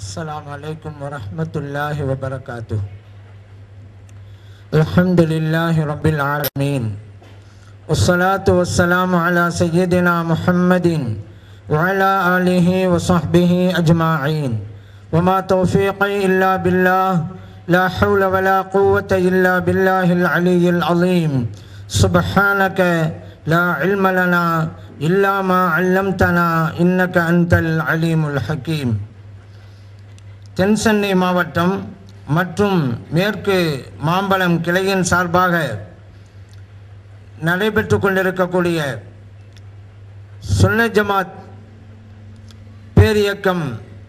السلام عليكم ورحمة الله وبركاته الحمد لله رب العالمين والصلاة والسلام على سيدنا محمد وعلى آله وصحبه أجمعين وما توفيقي إلا بالله لا حول ولا قوة إلا بالله العلي العظيم سبحانك لا علم لنا إلا ما علمتنا إنك أنت العليم الحكيم தென்சென்னை மாவட்டம் மற்றும் மேற்கு மாம்பலம் கிளையின் சார்பாக நடைபெற்று கொண்டிருக்கக்கூடிய சுன்ன ஜமாத் பேரியக்கம்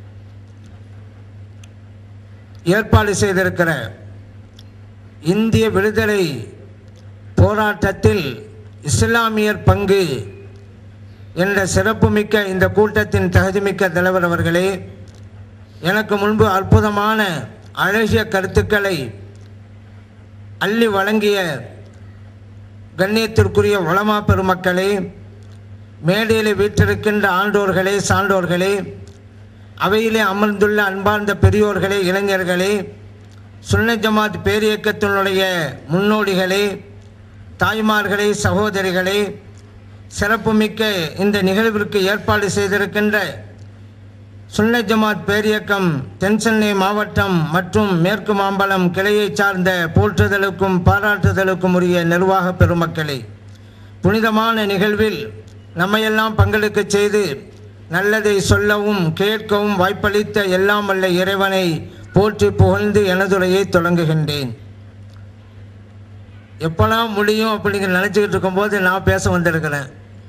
ஏற்பாடு செய்திருக்கிற இந்திய விடுதலை போராட்டத்தில் இஸ்லாமியர் பங்கு என்ற சிறப்புமிக்க இந்த கூட்டத்தின் தகுதிமிக்க தலைவர் அவர்களே எனக்கு முன்பு அற்புதமான அழகிய கருத்துக்களை அள்ளி வழங்கிய கண்ணியத்திற்குரிய உளமா பெருமக்களே மேடையில் வீற்றிருக்கின்ற ஆண்டோர்களே சான்றோர்களே அவையிலே அமர்ந்துள்ள அன்பார்ந்த பெரியோர்களே இளைஞர்களே சுன்ன ஜமாத் பேரியக்கத்தினுடைய முன்னோடிகளே தாய்மார்களே சகோதரிகளே சிறப்புமிக்க இந்த நிகழ்விற்கு ஏற்பாடு செய்திருக்கின்ற சுன்ன ஜமாத் பேரியக்கம் தென்சென்னை மாவட்டம் மற்றும் மேற்கு மாம்பலம் கிளையை சார்ந்த போற்றுதலுக்கும் பாராட்டுதலுக்கும் உரிய நிர்வாக பெருமக்களே புனிதமான நிகழ்வில் நம்மையெல்லாம் பங்கெடுக்க செய்து நல்லதை சொல்லவும் கேட்கவும் வாய்ப்பளித்த எல்லாம் வல்ல இறைவனை போற்றி புகழ்ந்து எனதுரையை தொடங்குகின்றேன் எப்போல்லாம் முடியும் அப்படிங்கிற நினச்சிக்கிட்டு இருக்கும்போது நான் பேச வந்திருக்கிறேன்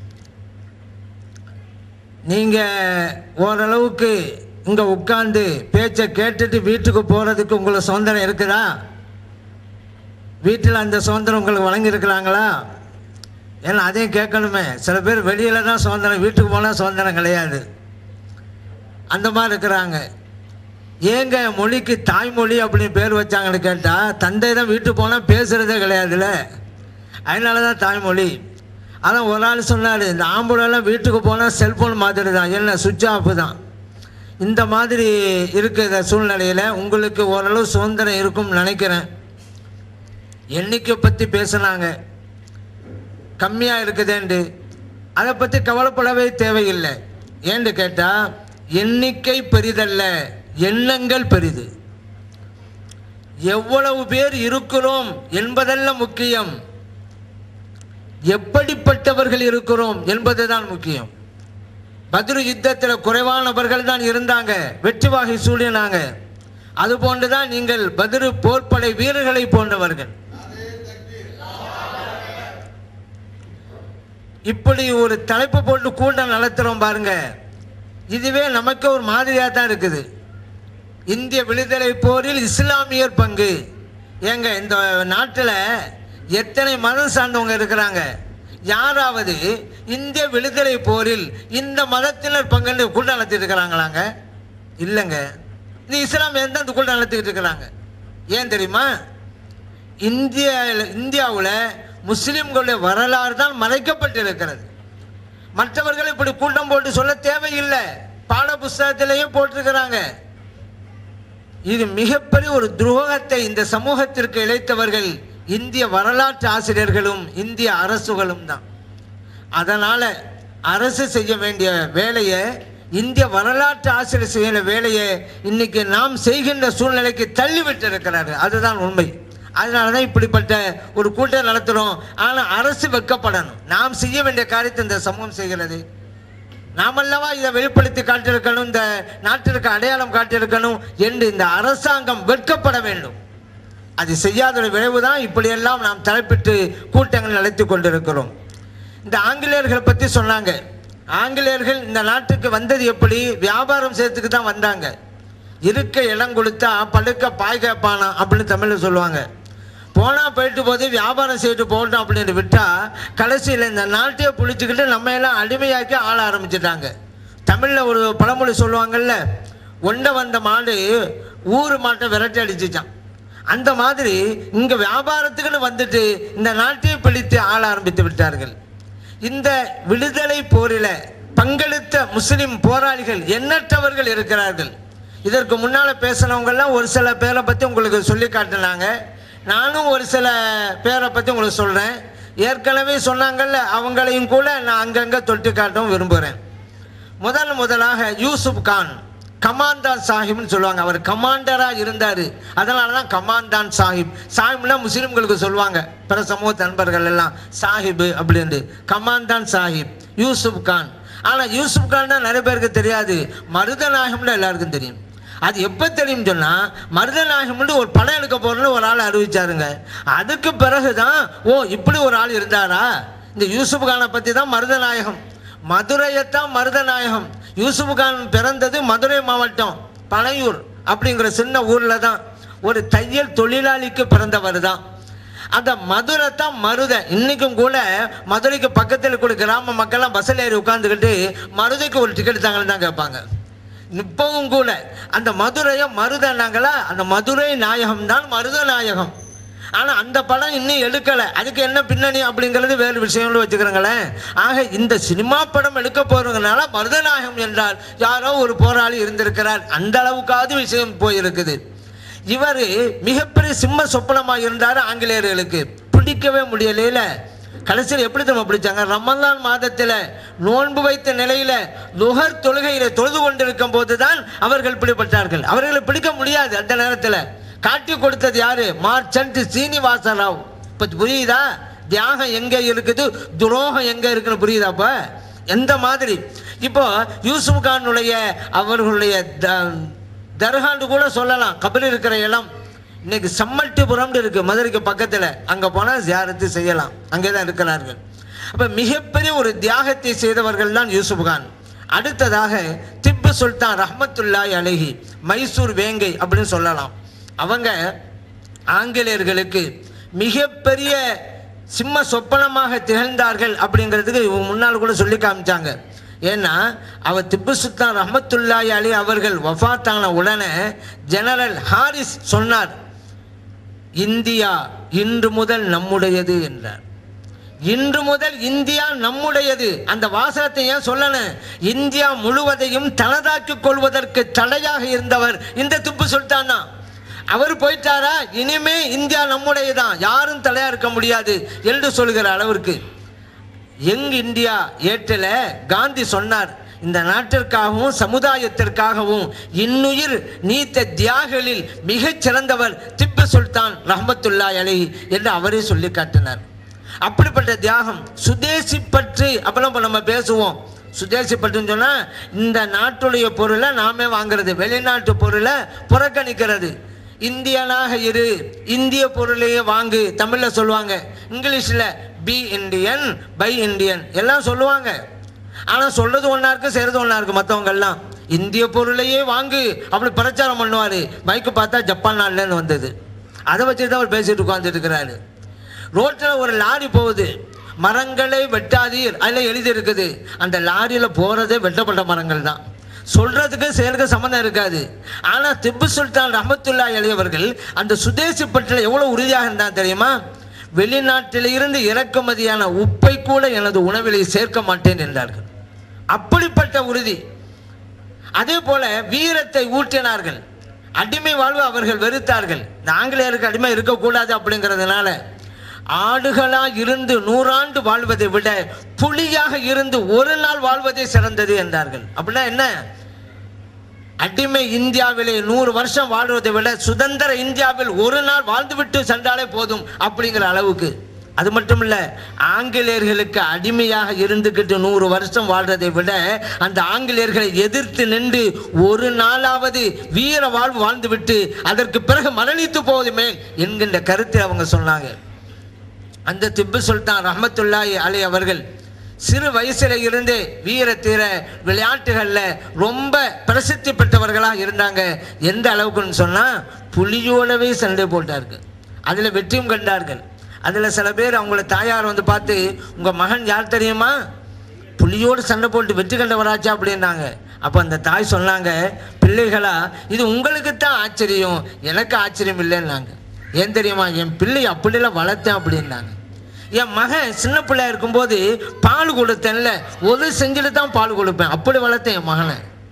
நீங்கள் ஓரளவுக்கு இங்கே உட்காந்து பேச்சை கேட்டுட்டு வீட்டுக்கு போகிறதுக்கு உங்களுக்கு சுதந்திரம் இருக்குதா வீட்டில் அந்த சுதந்திரம் உங்களுக்கு வழங்கியிருக்கிறாங்களா ஏன்னா அதையும் கேட்கணுமே சில பேர் வெளியில் தான் சுதந்திரம் வீட்டுக்கு போனால் சுதந்திரம் கிடையாது அந்த மாதிரி இருக்கிறாங்க ஏங்க மொழிக்கு தாய்மொழி அப்படின்னு பேர் வச்சாங்கன்னு கேட்டால் தந்தை தான் வீட்டுக்கு போனால் பேசுகிறதே கிடையாதுல்ல அதனால தான் தாய்மொழி அதான் ஒரு ஆள் சொன்னார் இந்த ஆம்புலெல்லாம் வீட்டுக்கு போனால் செல்ஃபோன் மாதிரி தான் என்ன சுவிட்ச் ஆஃப் தான் இந்த மாதிரி இருக்கிற சூழ்நிலையில் உங்களுக்கு ஓரளவு சுதந்திரம் இருக்கும்னு நினைக்கிறேன் எண்ணிக்கை பற்றி பேசுனாங்க கம்மியாக இருக்குதேண்டு அதை பற்றி கவலைப்படவே தேவையில்லை ஏன்னு கேட்டால் எண்ணிக்கை பெரிதல்ல எண்ணங்கள் பெரிது எவ்வளவு பேர் இருக்கிறோம் என்பதல்ல முக்கியம் எப்படிப்பட்டவர்கள் இருக்கிறோம் என்பதுதான் முக்கியம் பதிரு யுத்தத்தில் குறைவானவர்கள் தான் இருந்தாங்க வெற்றி வாகை சூடினாங்க அது போன்றுதான் நீங்கள் பதிரு போர்ப்படை வீரர்களை போன்றவர்கள் இப்படி ஒரு தலைப்பு போட்டு கூட்டம் நடத்துகிறோம் பாருங்க இதுவே நமக்கு ஒரு மாதிரியாக தான் இருக்குது இந்திய விடுதலை போரில் இஸ்லாமியர் பங்கு ஏங்க இந்த நாட்டில் எத்தனை மதம் சார்ந்தவங்க இருக்கிறாங்க யாராவது இந்திய விடுதலை போரில் இந்த மதத்தினர் பங்கு கூட்டம் நடத்திட்டு இருக்கிறாங்களாங்க இல்லைங்க இது இஸ்லாம் எந்த அந்த கூட்டம் நடத்திக்கிட்டு இருக்கிறாங்க ஏன் தெரியுமா இந்திய இந்தியாவில் முஸ்லிம்களுடைய வரலாறு தான் மறைக்கப்பட்டிருக்கிறது மற்றவர்கள் இப்படி கூட்டம் போட்டு சொல்ல தேவையில்லை பாட புஸ்தகத்திலேயும் போட்டிருக்கிறாங்க இது மிகப்பெரிய ஒரு துரோகத்தை இந்த சமூகத்திற்கு இழைத்தவர்கள் இந்திய வரலாற்று ஆசிரியர்களும் இந்திய அரசுகளும் தான் அதனால் அரசு செய்ய வேண்டிய வேலையை இந்திய வரலாற்று ஆசிரியர் செய்கிற வேலையை இன்னைக்கு நாம் செய்கின்ற சூழ்நிலைக்கு தள்ளிவிட்டு இருக்கிறார்கள் அதுதான் உண்மை அதனால தான் இப்படிப்பட்ட ஒரு கூட்டம் நடத்துகிறோம் ஆனால் அரசு வெக்கப்படணும் நாம் செய்ய வேண்டிய காரியத்தை இந்த சமூகம் செய்கிறது நாமல்லவா இதை வெளிப்படுத்தி காட்டியிருக்கணும் இந்த நாட்டிற்கு அடையாளம் காட்டியிருக்கணும் என்று இந்த அரசாங்கம் வெட்கப்பட வேண்டும் அது செய்யாத விளைவு தான் இப்படியெல்லாம் நாம் தலைப்பிட்டு கூட்டங்கள் நடத்தி கொண்டிருக்கிறோம் இந்த ஆங்கிலேயர்களை பற்றி சொன்னாங்க ஆங்கிலேயர்கள் இந்த நாட்டுக்கு வந்தது எப்படி வியாபாரம் செய்யறதுக்கு தான் வந்தாங்க இருக்க இடம் கொடுத்தா படுக்க பாய் கேட்பானா அப்படின்னு தமிழில் சொல்லுவாங்க போனால் போயிட்டு போது வியாபாரம் செய்துட்டு போகட்டும் அப்படின்னு விட்டால் கடைசியில் இந்த நாட்டையே பிடிச்சிக்கிட்டு நம்ம எல்லாம் அடிமையாக்கி ஆள ஆரம்பிச்சிட்டாங்க தமிழில் ஒரு பழமொழி சொல்லுவாங்கல்ல ஒண்ட வந்த மாடு ஊர் மாட்டை விரட்டி அடிச்சிச்சான் அந்த மாதிரி இங்கே வியாபாரத்துக்குன்னு வந்துட்டு இந்த நாட்டையே பிடித்து ஆள ஆரம்பித்து விட்டார்கள் இந்த விடுதலை போரில் பங்கெடுத்த முஸ்லிம் போராளிகள் எண்ணற்றவர்கள் இருக்கிறார்கள் இதற்கு முன்னால் பேசினவங்கெல்லாம் ஒரு சில பேரை பற்றி உங்களுக்கு சொல்லி காட்டினாங்க நானும் ஒரு சில பேரை பற்றி உங்களுக்கு சொல்கிறேன் ஏற்கனவே சொன்னாங்கல்ல அவங்களையும் கூட நான் அங்கங்கே தொட்டு காட்டவும் விரும்புகிறேன் முதல் முதலாக யூசுப் கான் கமாண்டான் சாஹிப்னு சொல்லுவாங்க அவர் கமாண்டராக இருந்தார் அதனால தான் கமாண்டான் சாஹிப் சாஹிப்னா முஸ்லீம்களுக்கு சொல்லுவாங்க பிற சமூக நண்பர்கள் எல்லாம் சாஹிப் அப்படின்ட்டு கமாண்டான் சாஹிப் யூசுப் கான் ஆனால் யூசுப் கான் தான் நிறைய பேருக்கு தெரியாது மருதநாயகம்னு எல்லாருக்கும் தெரியும் அது எப்போ தெரியும் சொன்னால் மருதநாயகம்னு ஒரு படம் எடுக்க போகிறோன்னு ஒரு ஆள் அறிவிச்சாருங்க அதுக்கு பிறகு தான் ஓ இப்படி ஒரு ஆள் இருந்தாரா இந்த யூசுப் கானை பற்றி தான் மருதநாயகம் மதுரையைத்தான் மருதநாயகம் யூசுப் கான் பிறந்தது மதுரை மாவட்டம் பனையூர் அப்படிங்கிற சின்ன ஊரில் தான் ஒரு தையல் தொழிலாளிக்கு பிறந்தவர் தான் அந்த மதுரை தான் மருத இன்னைக்கும் கூட மதுரைக்கு பக்கத்தில் கூட கிராம மக்கள்லாம் பஸ்ஸில் ஏறி உட்காந்துக்கிட்டு மருதைக்கு ஒரு டிக்கெட் தாங்கன்னு தான் கேட்பாங்க இப்பவும் கூட அந்த மதுரையை மருதனாங்களா அந்த மதுரை நாயகம் தான் மருத நாயகம் ஆனால் அந்த படம் இன்னும் எடுக்கலை அதுக்கு என்ன பின்னணி அப்படிங்கிறது வேறு விஷயம்னு வச்சுக்கிறோங்களேன் ஆக இந்த சினிமா படம் எடுக்க போகிறதுனால மருதநாயகம் என்றால் யாரோ ஒரு போராளி இருந்திருக்கிறார் அந்த அளவுக்காவது விஷயம் போயிருக்குது இவர் மிகப்பெரிய சிம்ம சொப்பனமாக இருந்தார் ஆங்கிலேயர்களுக்கு பிடிக்கவே முடியலையில கடைசியில் எப்படி நம்ம பிடிச்சாங்க ரமலான் மாதத்தில் நோன்பு வைத்த நிலையில லுகர் தொழுகையில தொழுது கொண்டிருக்கும் போது தான் அவர்கள் பிடிபட்டார்கள் அவர்களை பிடிக்க முடியாது அந்த நேரத்தில் காட்டி கொடுத்தது யாரு மார்ச்சன்ட் சீனிவாச ராவ் இப்போ புரியுதா தியாகம் எங்கே இருக்குது துரோகம் எங்கே இருக்குன்னு புரியுதா இப்போ எந்த மாதிரி இப்போ யூசுப் கானுடைய அவர்களுடைய த- தர்காண்டு கூட சொல்லலாம் கபில் இருக்கிற இடம் இன்னைக்கு சம்மட்டிபுரம்னு இருக்கு மதுரைக்கு பக்கத்தில் அங்கே போனால் ஜியாரத்து செய்யலாம் அங்கே தான் இருக்கிறார்கள் அப்போ மிகப்பெரிய ஒரு தியாகத்தை செய்தவர்கள் தான் யூசுப் கான் அடுத்ததாக திப்பு சுல்தான் ரஹ்மத்துல்லாஹி அலைஹி மைசூர் வேங்கை அப்படின்னு சொல்லலாம் அவங்க ஆங்கிலேயர்களுக்கு மிகப்பெரிய சிம்ம சொப்பனமாக திகழ்ந்தார்கள் அப்படிங்கிறதுக்கு இவங்க முன்னால் கூட சொல்லி காமிச்சாங்க ஏன்னா அவர் திப்பு சுல்தான் ரஹமத்துல்லாஹி அலி அவர்கள் வஃபாத்தான உடனே ஜெனரல் ஹாரிஸ் சொன்னார் இந்தியா இன்று முதல் நம்முடையது என்றார் இன்று முதல் இந்தியா நம்முடையது அந்த வாசகத்தை ஏன் சொல்லணும் இந்தியா முழுவதையும் தனதாக்கிக் கொள்வதற்கு தடையாக இருந்தவர் இந்த திப்பு சுல்தான் தான் அவர் போயிட்டாரா இனிமே இந்தியா நம்முடையதான் யாரும் தடையா இருக்க முடியாது என்று சொல்கிற அளவிற்கு யங் இந்தியா ஏற்றல காந்தி சொன்னார் இந்த நாட்டிற்காகவும் சமுதாயத்திற்காகவும் இன்னுயிர் நீத்த தியாகளில் மிகச் சிறந்தவர் திப்பு சுல்தான் ரஹமத்துல்லா அலை என்று அவரே சொல்லி காட்டினார் அப்படிப்பட்ட தியாகம் சுதேசி பற்று அப்பெல்லாம் இப்ப நம்ம பேசுவோம் சுதேசி பற்றுன்னு சொன்னால் இந்த நாட்டுடைய பொருளை நாமே வாங்குறது வெளிநாட்டு பொருளை புறக்கணிக்கிறது இந்தியனாக இரு இந்திய பொருளையே வாங்கு தமிழில் சொல்லுவாங்க இங்கிலீஷில் பி இந்தியன் பை இந்தியன் எல்லாம் சொல்லுவாங்க ஆனால் சொல்றது ஒன்றா இருக்கு செய்கிறது ஒன்றா இருக்கு மற்றவங்கெல்லாம் இந்திய பொருளையே வாங்கு அப்படி பிரச்சாரம் பண்ணுவார் மைக்கு பார்த்தா ஜப்பான் நாட்டிலேருந்து வந்தது அதை வச்சு தான் அவர் பேசிட்டு உட்காந்துட்டு இருக்கிறாரு ரோட்டில் ஒரு லாரி போகுது மரங்களை வெட்டாதீர் அதில் எழுதி இருக்குது அந்த லாரியில் போகிறதே வெட்டப்பட்ட மரங்கள் தான் சொல்றதுக்கு செயலுக்கு சம்மந்தம் இருக்காது ஆனால் திப்பு சுல்தான் ரஹமத்துல்லா அலியவர்கள் அந்த சுதேசி பற்றில் எவ்வளோ உறுதியாக இருந்தால் தெரியுமா வெளிநாட்டில் இருந்து இறக்குமதியான உப்பை கூட எனது உணவிலே சேர்க்க மாட்டேன் என்றார்கள் அப்படிப்பட்ட உறுதி அதே போல வீரத்தை ஊட்டினார்கள் அடிமை வாழ்வு அவர்கள் வெறுத்தார்கள் இந்த ஆங்கிலேயருக்கு அடிமை இருக்கக்கூடாது அப்படிங்கிறதுனால ஆடுகளா இருந்து நூறாண்டு வாழ்வதை விட புலியாக இருந்து ஒரு நாள் வாழ்வதே சிறந்தது என்றார்கள் அப்படின்னா என்ன அடிமை இந்தியாவிலே நூறு வருஷம் வாழ்வதை விட சுதந்திர இந்தியாவில் ஒரு நாள் வாழ்ந்துவிட்டு சென்றாலே போதும் அப்படிங்கிற அளவுக்கு அது மட்டும் இல்ல ஆங்கிலேயர்களுக்கு அடிமையாக இருந்துக்கிட்டு நூறு வருஷம் வாழ்றதை விட அந்த ஆங்கிலேயர்களை எதிர்த்து நின்று ஒரு நாளாவது வீர வாழ்வு வாழ்ந்துவிட்டு அதற்கு பிறகு மரணித்து போவதுமே என்கின்ற கருத்தை அவங்க சொன்னாங்க அந்த திப்பு சுல்தான் ரஹமத்துல்லாஹி அலி அவர்கள் சிறு வயசுல இருந்தே வீர தீர விளையாட்டுகளில் ரொம்ப பிரசித்தி பெற்றவர்களாக இருந்தாங்க எந்த அளவுக்குன்னு சொன்னால் புலியோடவே சண்டை போட்டார்கள் அதில் வெற்றியும் கண்டார்கள் அதில் சில பேர் அவங்கள தாயார் வந்து பார்த்து உங்கள் மகன் யார் தெரியுமா புலியோடு சண்டை போட்டு வெற்றி கண்டவராச்சா அப்படின்னாங்க அப்போ அந்த தாய் சொன்னாங்க பிள்ளைகளா இது உங்களுக்கு தான் ஆச்சரியம் எனக்கு ஆச்சரியம் இல்லைன்னாங்க ஏன் தெரியுமா என் பிள்ளை அப்படிலாம் வளர்த்தேன் அப்படின்னாங்க என் மகன் சின்ன பிள்ளையா இருக்கும்போது பால் கொடுத்தேன்ல ஒரு செஞ்சுட்டு தான் பால் கொடுப்பேன் அப்படி வளர்த்தேன் என் மகனை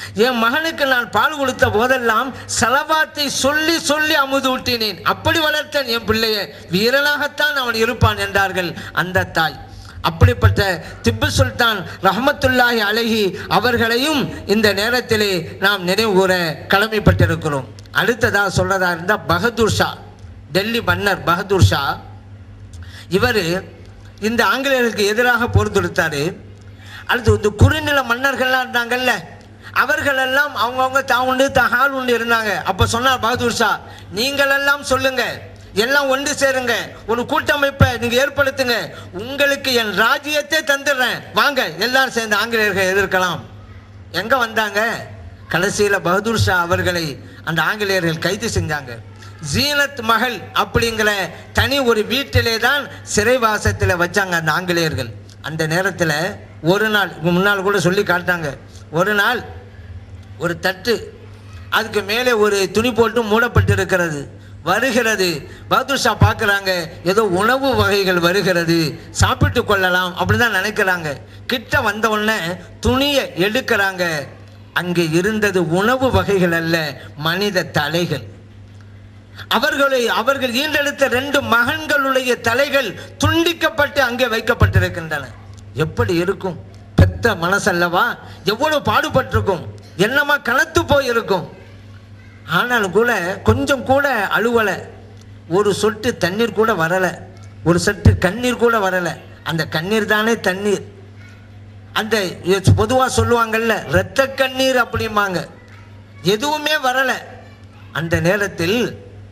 என் மகனுக்கு நான் பால் கொடுத்த போதெல்லாம் சலவாத்தை சொல்லி சொல்லி அமுது ஊட்டினேன் அப்படி வளர்த்தேன் என் பிள்ளையை வீரனாகத்தான் அவன் இருப்பான் என்றார்கள் அந்த தாய் அப்படிப்பட்ட திப்பு சுல்தான் ரஹமத்துல்லாஹி அலஹி அவர்களையும் இந்த நேரத்திலே நாம் நினைவு கூற கடமைப்பட்டிருக்கிறோம் அடுத்ததா சொல்றதா இருந்தால் பகதூர் ஷா டெல்லி மன்னர் பகதூர் ஷா இவர் இந்த ஆங்கிலேயர்களுக்கு எதிராக போர் தொடுத்தாரு அடுத்து இந்த குறுநில மன்னர்கள்லாம் இருந்தாங்கல்ல அவர்களெல்லாம் அவங்கவுங்க தான் உண்டு தான் ஆள் உண்டு இருந்தாங்க அப்போ சொன்னார் பகதூர் ஷா நீங்களெல்லாம் சொல்லுங்க எல்லாம் ஒன்று சேருங்க ஒரு கூட்டமைப்பை நீங்க ஏற்படுத்துங்க உங்களுக்கு என் ராஜ்யத்தை தந்துடுறேன் வாங்க எல்லாரும் சேர்ந்து ஆங்கிலேயர்கள் எதிர்க்கலாம் எங்க வந்தாங்க கடைசியில பகதூர் ஷா அவர்களை அந்த ஆங்கிலேயர்கள் கைது செஞ்சாங்க ஜீனத் மகள் அப்படிங்கிற தனி ஒரு வீட்டிலே தான் சிறைவாசத்தில் வச்சாங்க அந்த ஆங்கிலேயர்கள் அந்த நேரத்தில் ஒரு நாள் இங்க முன்னால் கூட சொல்லி காட்டாங்க ஒரு நாள் ஒரு தட்டு அதுக்கு மேலே ஒரு துணி போட்டு மூடப்பட்டிருக்கிறது வருகிறது பகதூர் ஷா பார்க்குறாங்க ஏதோ உணவு வகைகள் வருகிறது சாப்பிட்டு கொள்ளலாம் அப்படின்னு தான் நினைக்கிறாங்க கிட்ட வந்த உடனே துணியை எடுக்கிறாங்க அங்கே இருந்தது உணவு வகைகள் அல்ல மனித தலைகள் அவர்களை அவர்கள் ஈண்டெடுத்த ரெண்டு மகன்களுடைய தலைகள் துண்டிக்கப்பட்டு அங்கே வைக்கப்பட்டிருக்கின்றன எப்படி இருக்கும் பெத்த மனசல்லவா எவ்வளவு பாடுபட்டிருக்கும் என்னமா கனத்து போயிருக்கும் ஆனாலும் கூட கொஞ்சம் கூட அழுவலை ஒரு சொட்டு தண்ணீர் கூட வரலை ஒரு சொட்டு கண்ணீர் கூட வரலை அந்த கண்ணீர் தானே தண்ணீர் அந்த பொதுவாக சொல்லுவாங்கல்ல இரத்த கண்ணீர் அப்படிம்பாங்க எதுவுமே வரலை அந்த நேரத்தில்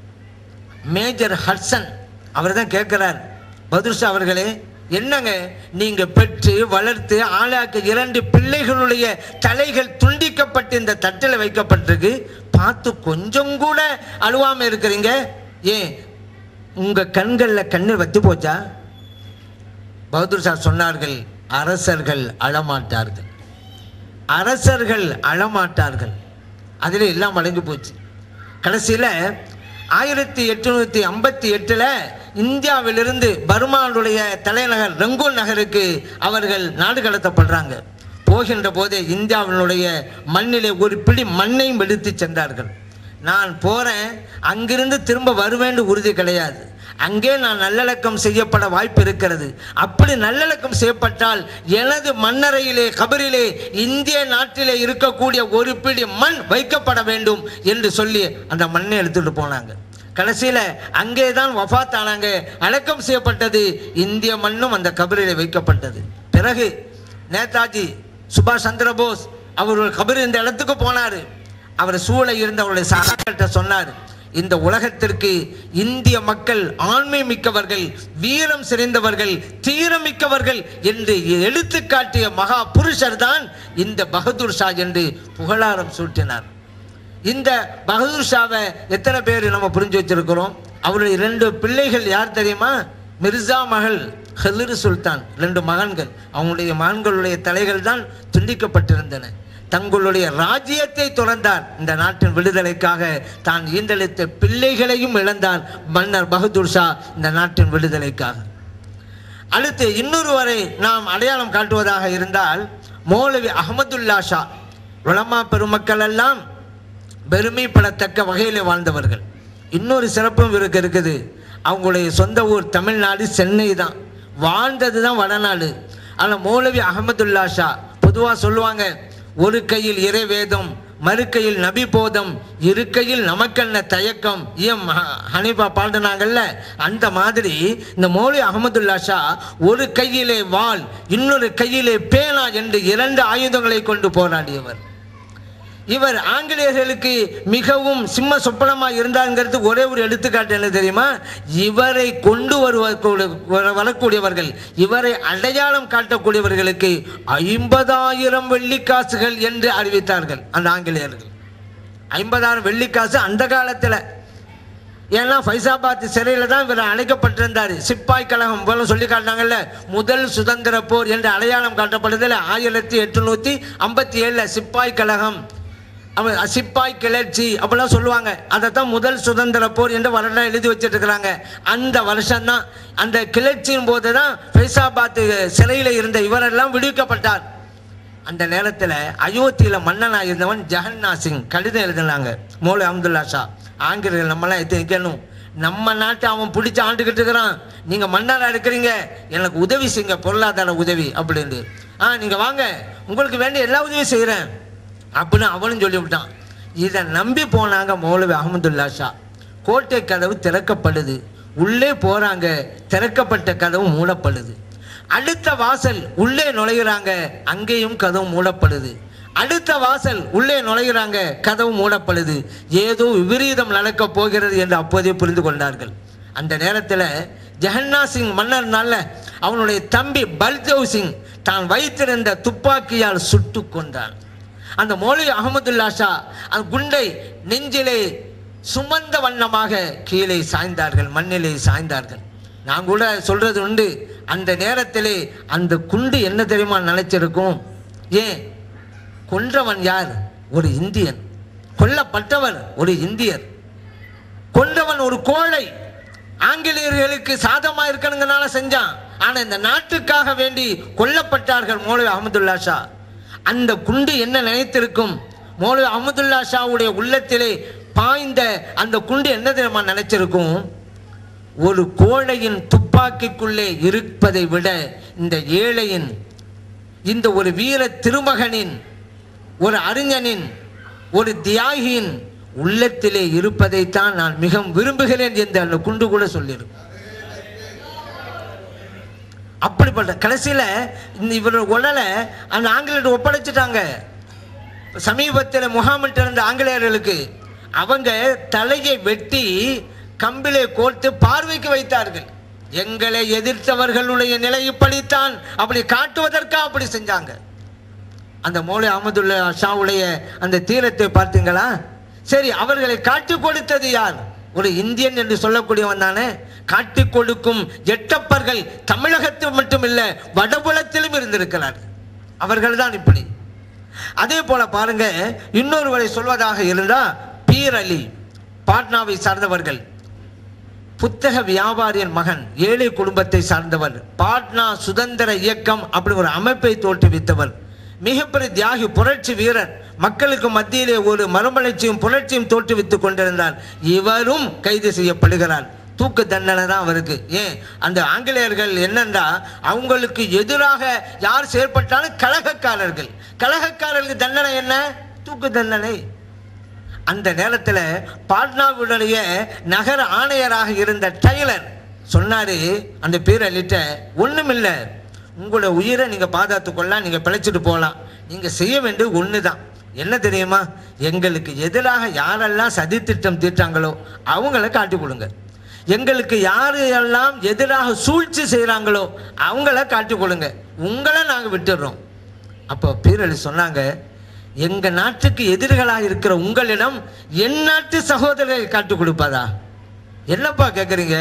மேஜர் ஹட்சன் அவர் தான் கேட்குறார் பதுர்ஷா அவர்களே என்னங்க நீங்க பெற்று வளர்த்து ஆளாக்க இரண்டு பிள்ளைகளுடைய தலைகள் துண்டிக்கப்பட்டு இந்த தட்டில் வைக்கப்பட்டிருக்கு பார்த்து கொஞ்சம் கூட அழுவாம இருக்கிறீங்க ஏன் உங்க கண்கள்ல கண்ணீர் வத்தி போச்சா பகதூர் ஷா சொன்னார்கள் அரசர்கள் அழமாட்டார்கள் அரசர்கள் அழமாட்டார்கள் அதில் எல்லாம் அடங்கி போச்சு கடைசியில் ஆயிரத்தி எட்நூத்தி ஐம்பத்தி எட்டில் இந்தியாவிலிருந்து பர்மாவுடைய தலைநகர் ரங்கூன் நகருக்கு அவர்கள் நாடு கடத்தப்படுறாங்க போகின்ற போதே இந்தியாவினுடைய மண்ணிலே ஒரு பிடி மண்ணையும் எடுத்து சென்றார்கள் நான் போகிறேன் அங்கிருந்து திரும்ப வருவேன்னு உறுதி கிடையாது அங்கே நான் நல்லடக்கம் செய்யப்பட வாய்ப்பு இருக்கிறது அப்படி நல்லடக்கம் செய்யப்பட்டால் எனது மண்ணறையிலே கபரிலே இந்திய நாட்டிலே இருக்கக்கூடிய ஒரு பிடி மண் வைக்கப்பட வேண்டும் என்று சொல்லி அந்த மண்ணை எடுத்துட்டு போனாங்க கடைசியில் அங்கே தான் வஃத் ஆனாங்க அடக்கம் செய்யப்பட்டது இந்திய மண்ணும் அந்த கபரிலே வைக்கப்பட்டது பிறகு நேதாஜி சுபாஷ் சந்திர போஸ் அவர் ஒரு கபர் இந்த இடத்துக்கு போனார் அவர் சூழ இருந்த அவருடைய சகாக்கள்கிட்ட சொன்னார் இந்த உலகத்திற்கு இந்திய மக்கள் ஆண்மை மிக்கவர்கள் வீரம் சிறைந்தவர்கள் தீரமிக்கவர்கள் என்று எடுத்து காட்டிய மகா புருஷர் தான் இந்த பகதூர் ஷா என்று புகழாரம் சூட்டினார் இந்த பகதூர் ஷாவை எத்தனை பேர் நம்ம புரிஞ்சு வச்சிருக்கிறோம் அவருடைய இரண்டு பிள்ளைகள் யார் தெரியுமா மிர்சா மகள் ஹலிர் சுல்தான் ரெண்டு மகன்கள் அவங்களுடைய மகன்களுடைய தலைகள் தான் துண்டிக்கப்பட்டிருந்தன தங்களுடைய ராஜ்யத்தை துறந்தார் இந்த நாட்டின் விடுதலைக்காக தான் ஈந்தளித்த பிள்ளைகளையும் இழந்தார் மன்னர் பகதூர் ஷா இந்த நாட்டின் விடுதலைக்காக அடுத்து இன்னொருவரை நாம் அடையாளம் காட்டுவதாக இருந்தால் மௌலவி அகமதுல்லா ஷா உலமா பெருமக்கள் எல்லாம் பெருமைப்படத்தக்க வகையில் வாழ்ந்தவர்கள் இன்னொரு சிறப்பும் இவருக்கு இருக்குது அவங்களுடைய சொந்த ஊர் தமிழ்நாடு சென்னை தான் வாழ்ந்தது தான் வடநாடு ஆனால் மௌலவி அகமதுல்லா ஷா பொதுவாக சொல்லுவாங்க ஒரு கையில் இறை வேதம் மறு கையில் நபி போதம் இரு கையில் நமக்கென்ன தயக்கம் ஏன் ம- ஹனீஃபா பாடுனாங்கல்ல அந்த மாதிரி இந்த மௌலி அகமதுல்லா ஷா ஒரு கையிலே வாள் இன்னொரு கையிலே பேனா என்று இரண்டு ஆயுதங்களை கொண்டு போராடியவர் இவர் ஆங்கிலேயர்களுக்கு மிகவும் சிம்ம சொப்பனமாக இருந்தாங்கிறது ஒரே ஒரு எடுத்துக்காட்டு என்ன தெரியுமா இவரை கொண்டு வருவ வரக்கூடியவர்கள் இவரை அடையாளம் காட்டக்கூடியவர்களுக்கு ஐம்பதாயிரம் வெள்ளிக்காசுகள் என்று அறிவித்தார்கள் அந்த ஆங்கிலேயர்கள் ஐம்பதாயிரம் வெள்ளிக்காசு அந்த காலத்தில் ஏன்னா ஃபைசாபாத் சிறையில் தான் இவர் அழைக்கப்பட்டிருந்தார் சிப்பாய் கழகம் போல சொல்லி காட்டினாங்கல்ல முதல் சுதந்திர போர் என்று அடையாளம் காட்டப்படுதல் ஆயிரத்தி எட்டுநூற்றி ஐம்பத்தி ஏழில் சிப்பாய் கழகம் அவன் சிப்பாய் கிளர்ச்சி அப்படிலாம் சொல்லுவாங்க அதை தான் முதல் சுதந்திர போர் என்று வரலாறு எழுதி வச்சுட்டு இருக்கிறாங்க அந்த வருஷம்தான் அந்த கிளர்ச்சியின் போது தான் ஃபைசாபாத் சிறையில் இருந்த இவரெல்லாம் விடுவிக்கப்பட்டார் அந்த நேரத்தில் அயோத்தியில் மன்னனாக இருந்தவன் ஜெகன்னா சிங் கடிதம் எழுதினாங்க மோலி அப்துல்லா ஷா ஆங்கிலேயர்கள் நம்மளாம் எத்தி நிற்கணும் நம்ம நாட்டை அவன் பிடிச்சி ஆண்டுக்கிட்டு இருக்கிறான் நீங்கள் மன்னராக இருக்கிறீங்க எனக்கு உதவி செய்யுங்க பொருளாதார உதவி அப்படின்னு ஆ நீங்கள் வாங்க உங்களுக்கு வேண்டிய எல்லா உதவியும் செய்கிறேன் அப்படின்னு அவனும் சொல்லிவிட்டான் இதை நம்பி போனாங்க மௌலவி அகமதுல்லா ஷா கோட்டை கதவு திறக்கப்படுது உள்ளே போகிறாங்க திறக்கப்பட்ட கதவு மூடப்படுது அடுத்த வாசல் உள்ளே நுழைகிறாங்க அங்கேயும் கதவு மூடப்படுது அடுத்த வாசல் உள்ளே நுழைகிறாங்க கதவு மூடப்படுது ஏதோ விபரீதம் நடக்கப் போகிறது என்று அப்போதே புரிந்து கொண்டார்கள் அந்த நேரத்தில் ஜெகன்னா சிங் மன்னர்னால அவனுடைய தம்பி பல்தேவ் சிங் தான் வைத்திருந்த துப்பாக்கியால் சுட்டு கொண்டான் அந்த மௌலி அகமதுல்லா ஷா அந்த குண்டை நெஞ்சிலே சுமந்த வண்ணமாக கீழே சாய்ந்தார்கள் மண்ணிலே சாய்ந்தார்கள் நான் கூட சொல்றது உண்டு அந்த நேரத்திலே அந்த குண்டு என்ன தெரியுமா நினைச்சிருக்கும் ஏன் கொன்றவன் யார் ஒரு இந்தியன் கொல்லப்பட்டவர் ஒரு இந்தியர் கொன்றவன் ஒரு கோழை ஆங்கிலேயர்களுக்கு சாதமா இருக்கணுங்கனால செஞ்சான் ஆனா இந்த நாட்டுக்காக வேண்டி கொல்லப்பட்டார்கள் மௌலவி அஹமதுல்லா ஷா அந்த குண்டு என்ன நினைத்திருக்கும் மௌலவி அஹமதுல்லா ஷாவுடைய உள்ளத்திலே பாய்ந்த அந்த குண்டு என்ன தெரியுமா நினைச்சிருக்கும் ஒரு கோழையின் துப்பாக்கிக்குள்ளே இருப்பதை விட இந்த ஏழையின் இந்த ஒரு வீர திருமகனின் ஒரு அறிஞனின் ஒரு தியாகியின் உள்ளத்திலே இருப்பதைத்தான் நான் மிகவும் விரும்புகிறேன் என்று அந்த குண்டு கூட சொல்லியிருக்கும் அப்படிப்பட்ட கடைசியில் இந்த இவரோட உடலை அந்த ஆங்கிலேயர் ஒப்படைச்சிட்டாங்க சமீபத்தில் முகாமிட்டு இருந்த ஆங்கிலேயர்களுக்கு அவங்க தலையை வெட்டி கம்பிலே கோர்த்து பார்வைக்கு வைத்தார்கள் எங்களை எதிர்த்தவர்களுடைய நிலை இப்படித்தான் அப்படி காட்டுவதற்கா அப்படி செஞ்சாங்க அந்த மௌலை அஹமதுல்லா ஷாவுடைய அந்த தீரத்தை பார்த்தீங்களா சரி அவர்களை காட்டி கொடுத்தது யார் ஒரு இந்தியன் என்று சொல்லக்கூடியவன் தானே காட்டி கொடுக்கும் எட்டப்பர்கள் தமிழகத்தில் மட்டுமில்ல வடபுலத்திலும் இருந்திருக்கிறார் அவர்கள் தான் இப்படி அதே போல பாருங்க இன்னொருவரை சொல்வதாக இருந்தா பீர் அலி பாட்னாவை சார்ந்தவர்கள் புத்தக வியாபாரியின் மகன் ஏழை குடும்பத்தை சார்ந்தவர் பாட்னா சுதந்திர இயக்கம் அப்படி ஒரு அமைப்பை தோற்றுவித்தவர் மிகப்பெரிய தியாகி புரட்சி வீரர் மக்களுக்கு மத்தியிலே ஒரு மறுமலர்ச்சியும் புரட்சியும் தோற்றுவித்துக் கொண்டிருந்தார் இவரும் கைது செய்யப்படுகிறார் தூக்கு தண்டனை தான் அவருக்கு ஏன் அந்த ஆங்கிலேயர்கள் என்னன்றா அவங்களுக்கு எதிராக யார் செயல்பட்டாலும் கலகக்காரர்கள் கலகக்காரர்களுக்கு தண்டனை என்ன தூக்கு தண்டனை அந்த நேரத்தில் பாட்னாவுடைய நகர ஆணையராக இருந்த டைலர் சொன்னாரு அந்த பேரலிட்ட ஒண்ணுமில்லை உங்களோட உயிரை நீங்க பாதுகாத்துக் கொள்ளலாம் நீங்க பிழைச்சிட்டு போகலாம் நீங்க செய்ய வேண்டியது ஒன்று தான் என்ன தெரியுமா எங்களுக்கு எதிராக யாரெல்லாம் சதித்திட்டம் தீட்டாங்களோ அவங்கள காட்டி கொடுங்க எங்களுக்கு யாரு எல்லாம் எதிராக சூழ்ச்சி செய்கிறாங்களோ அவங்கள காட்டி கொடுங்க உங்களை நாங்கள் விட்டுடுறோம் அப்போ பீரலி சொன்னாங்க எங்க நாட்டுக்கு எதிரிகளாக இருக்கிற உங்களிடம் என் நாட்டு சகோதரரை காட்டி கொடுப்பதா என்னப்பா கேட்குறீங்க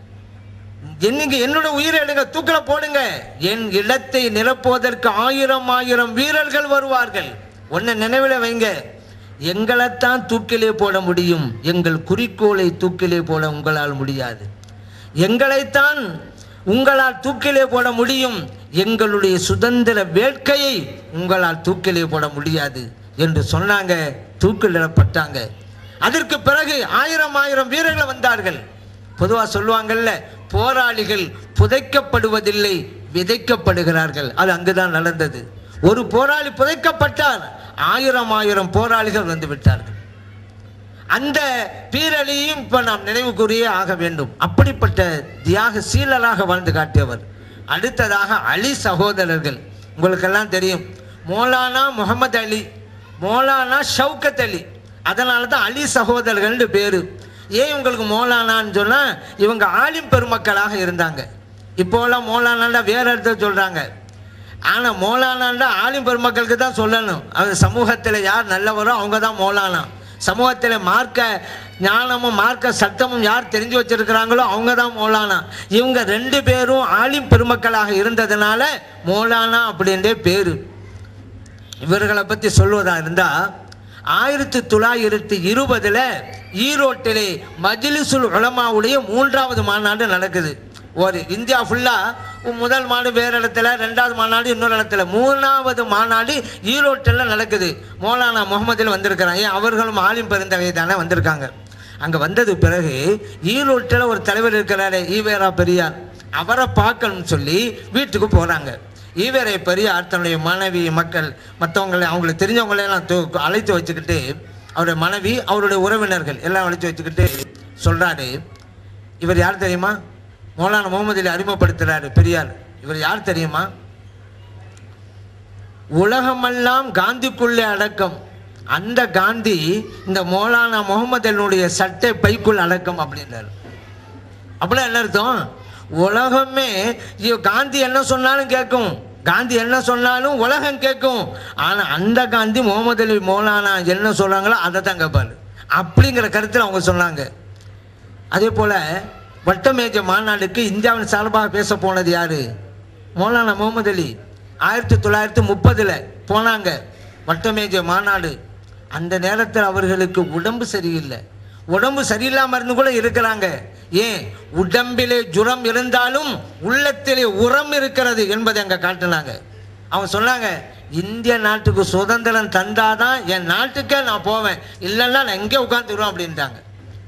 என்னங்க என்னோட உயிரை எடுங்க தூக்கில போடுங்க என் இடத்தை நிரப்புவதற்கு ஆயிரம் ஆயிரம் வீரர்கள் வருவார்கள் ஒன்ன நினைவில் வைங்க எங்களைத்தான் தூக்கிலே போட முடியும் எங்கள் குறிக்கோளை தூக்கிலே போட உங்களால் முடியாது எங்களைத்தான் உங்களால் தூக்கிலே போட முடியும் எங்களுடைய சுதந்திர வேட்கையை உங்களால் தூக்கிலே போட முடியாது என்று சொன்னாங்க தூக்கிலிடப்பட்டாங்க அதற்கு பிறகு ஆயிரம் ஆயிரம் வீரர்கள் வந்தார்கள் பொதுவாக சொல்லுவாங்கல்ல போராளிகள் புதைக்கப்படுவதில்லை விதைக்கப்படுகிறார்கள் அது அங்குதான் நடந்தது ஒரு போராளி புதைக்கப்பட்டார் ஆயிரம் ஆயிரம் போராளிகள் வந்து விட்டார்கள் அந்த பீரலியும் இப்ப நாம் நினைவுக்குரிய ஆக வேண்டும் அப்படிப்பட்ட தியாக சீலராக வாழ்ந்து காட்டியவர் அடுத்ததாக அலி சகோதரர்கள் உங்களுக்கெல்லாம் தெரியும் மௌலானா முகமது அலி மௌலானா ஷவுக்கத் அலி அதனால தான் அலி சகோதரர்கள்னு பேரு ஏன் உங்களுக்கு மௌலானான்னு சொன்னா இவங்க ஆலிம் பெருமக்களாக இருந்தாங்க இப்போலாம் மௌலானாண்டா வேற இடத்துல சொல்றாங்க ஆனால் மௌலானாண்டா ஆலிம் பெருமக்களுக்கு தான் சொல்லணும் அது சமூகத்தில் யார் நல்லவரோ அவங்க தான் மௌலானா சமூகத்தில் மார்க்க ஞானமும் மார்க்க சட்டமும் யார் தெரிஞ்சு வச்சிருக்கிறாங்களோ அவங்க தான் மௌலானா இவங்க ரெண்டு பேரும் ஆலிம் பெருமக்களாக இருந்ததுனால மௌலானா அப்படின்றே பேர் இவர்களை பற்றி சொல்வதா இருந்தா ஆயிரத்தி தொள்ளாயிரத்தி இருபதுல ஈரோட்டிலே மஜ்லிசுல் உலமாவுடைய மூன்றாவது மாநாடு நடக்குது ஒரு இந்தியா ஃபுல்லாக முதல் மாநாடு வேறு இடத்துல ரெண்டாவது மாநாடு இன்னொரு இடத்துல மூணாவது மாநாடு ஈரோட்டில் நடக்குது மௌலானா முகமதில் வந்திருக்கிறாங்க ஏன் அவர்களும் ஆலிம் பெருந்தகை தானே வந்திருக்காங்க அங்கே வந்தது பிறகு ஈரோட்டில் ஒரு தலைவர் இருக்கிறாரு ஈவேரா பெரியார் அவரை பார்க்கணும்னு சொல்லி வீட்டுக்கு போகிறாங்க ஈவேரை பெரியார் தன்னுடைய மனைவி மக்கள் மற்றவங்களை அவங்களுக்கு தெரிஞ்சவங்களையெல்லாம் தூ- அழைத்து வச்சுக்கிட்டு அவருடைய மனைவி அவருடைய உறவினர்கள் எல்லாம் அழைத்து வச்சுக்கிட்டு சொல்கிறாரு இவர் யார் தெரியுமா மௌலானா முகமது அலி அறிமுகப்படுத்துகிறாரு பெரியார் இவர் யார் தெரியுமா உலகமெல்லாம் காந்திக்குள்ளே அடக்கம் அந்த காந்தி இந்த மௌலானா முகமது அலினுடைய சட்டை பைக்குள் அடக்கம் அப்படின்றாரு அப்படின்னா என்ன அர்த்தம் உலகமே ஐயோ, காந்தி என்ன சொன்னாலும் கேட்கும் காந்தி என்ன சொன்னாலும் உலகம் கேட்கும் ஆனால் அந்த காந்தி முகமது அலி மௌலானா என்ன சொல்கிறாங்களோ அதை தான் கேட்பாரு அப்படிங்கிற கருத்தில் அவங்க சொன்னாங்க அதே போல் வட்டமேஜ மாநாடுக்கு இந்தியாவின் சார்பாக பேச போனது யாரு மௌலானா முகமது அலி ஆயிரத்தி தொள்ளாயிரத்தி முப்பதில் போனாங்க வட்டமேஜ மாநாடு அந்த நேரத்தில் அவர்களுக்கு உடம்பு சரியில்லை உடம்பு சரியில்லாமல் இருந்து கூட இருக்கிறாங்க ஏன் உடம்பிலே ஜுரம் இருந்தாலும் உள்ளத்திலே உரம் இருக்கிறது என்பதை அங்கே காட்டினாங்க அவங்க சொன்னாங்க இந்திய நாட்டுக்கு சுதந்திரம் தந்தாதான் என் நாட்டுக்கே நான் போவேன் இல்லைன்னா நான் எங்கே உட்காந்துருவேன் அப்படின்ட்டாங்க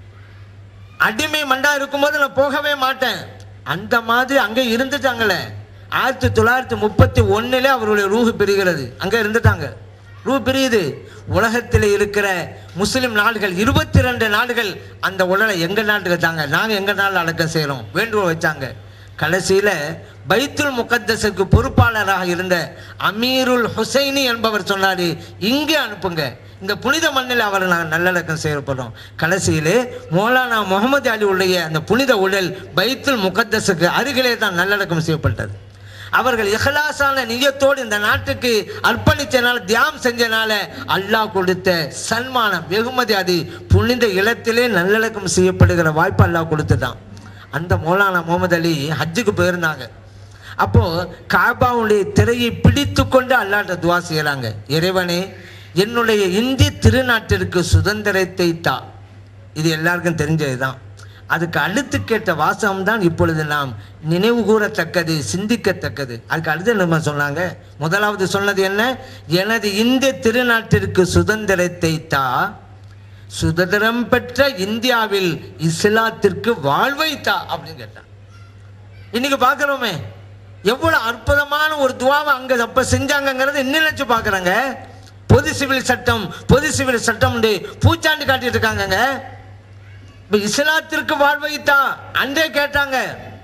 அடிமை மண்டா இருக்கும்போது நான் போகவே மாட்டேன் அந்த மாதிரி அங்கே இருந்துட்டாங்களே ஆயிரத்தி தொள்ளாயிரத்தி முப்பத்தி ஒன்றில் அவருடைய ரூஹு பிரிகிறது அங்கே இருந்துட்டாங்க ரூ பிரியுது உலகத்தில் இருக்கிற முஸ்லிம் நாடுகள் இருபத்தி ரெண்டு நாடுகள் அந்த உடலை எங்கள் நாட்டுக்கு தாங்க நாங்கள் எங்கள் நாட்டில் அடக்கம் செய்கிறோம் வேண்டுகோள் வச்சாங்க கடைசியில் பைத்துல் முகத்தஸுக்கு பொறுப்பாளராக இருந்த அமீருல் ஹுசைனி என்பவர் சொன்னார் இங்கே அனுப்புங்க இந்த புனித மண்ணில் அவரை நாங்கள் நல்லடக்கம் செய்யப்படுறோம் கடைசியிலே மௌலானா முகமது அலி உடைய அந்த புனித உடல் பைத்துல் முகத்தஸுக்கு அருகிலே தான் நல்லடக்கம் செய்யப்பட்டது அவர்கள் இஹ்லாஸான நியத்தோடு இந்த நாட்டுக்கு அர்ப்பணித்தனால தியானம் செஞ்சனால அல்லாஹ் கொடுத்த சன்மானம் வெகுமதி அது புனித இல்லத்திலே நல்லடக்கம் செய்யப்படுகிற வாய்ப்பு அல்லாஹ் கொடுத்துட்டான் அந்த மௌலானா முகமது அலி ஹஜ்ஜுக்கு போயிருந்தாங்க அப்போ காபாவுடைய திரையை பிடித்து கொண்டு அல்லாட்ட துவா செய்கிறாங்க இறைவனே என்னுடைய இந்திய திருநாட்டிற்கு சுதந்திரத்தை தா இது எல்லாருக்கும் தெரிஞ்சதுதான் அதுக்கு அடுத்து கேட்ட வாசகம் தான் இப்பொழுது நாம் நினைவு கூறத்தக்கது சிந்திக்கத்தக்கது அதுக்கு அடுத்து நம்ம சொன்னாங்க முதலாவது சொன்னது என்ன எனது இந்திய திருநாட்டிற்கு சுதந்திரத்தை தா சுதந்திரம் பெற்ற இந்தியாவில் இஸ்லாத்திற்கு வாழ்வை தா அப்படின்னு கேட்டான் இன்னைக்கு பார்க்குறோமே எவ்வளோ அற்புதமான ஒரு துவாவை அங்கே அப்போ செஞ்சாங்கங்கிறத இன்னும் நினச்சி பார்க்குறாங்க பொது சிவில் சட்டம் பொது சிவில் சட்டம் பூச்சாண்டு காட்டிட்டு இருக்காங்கங்க இப்போ இஸ்லாத்திற்கு வாழ்வைத்தா அன்றே கேட்டாங்க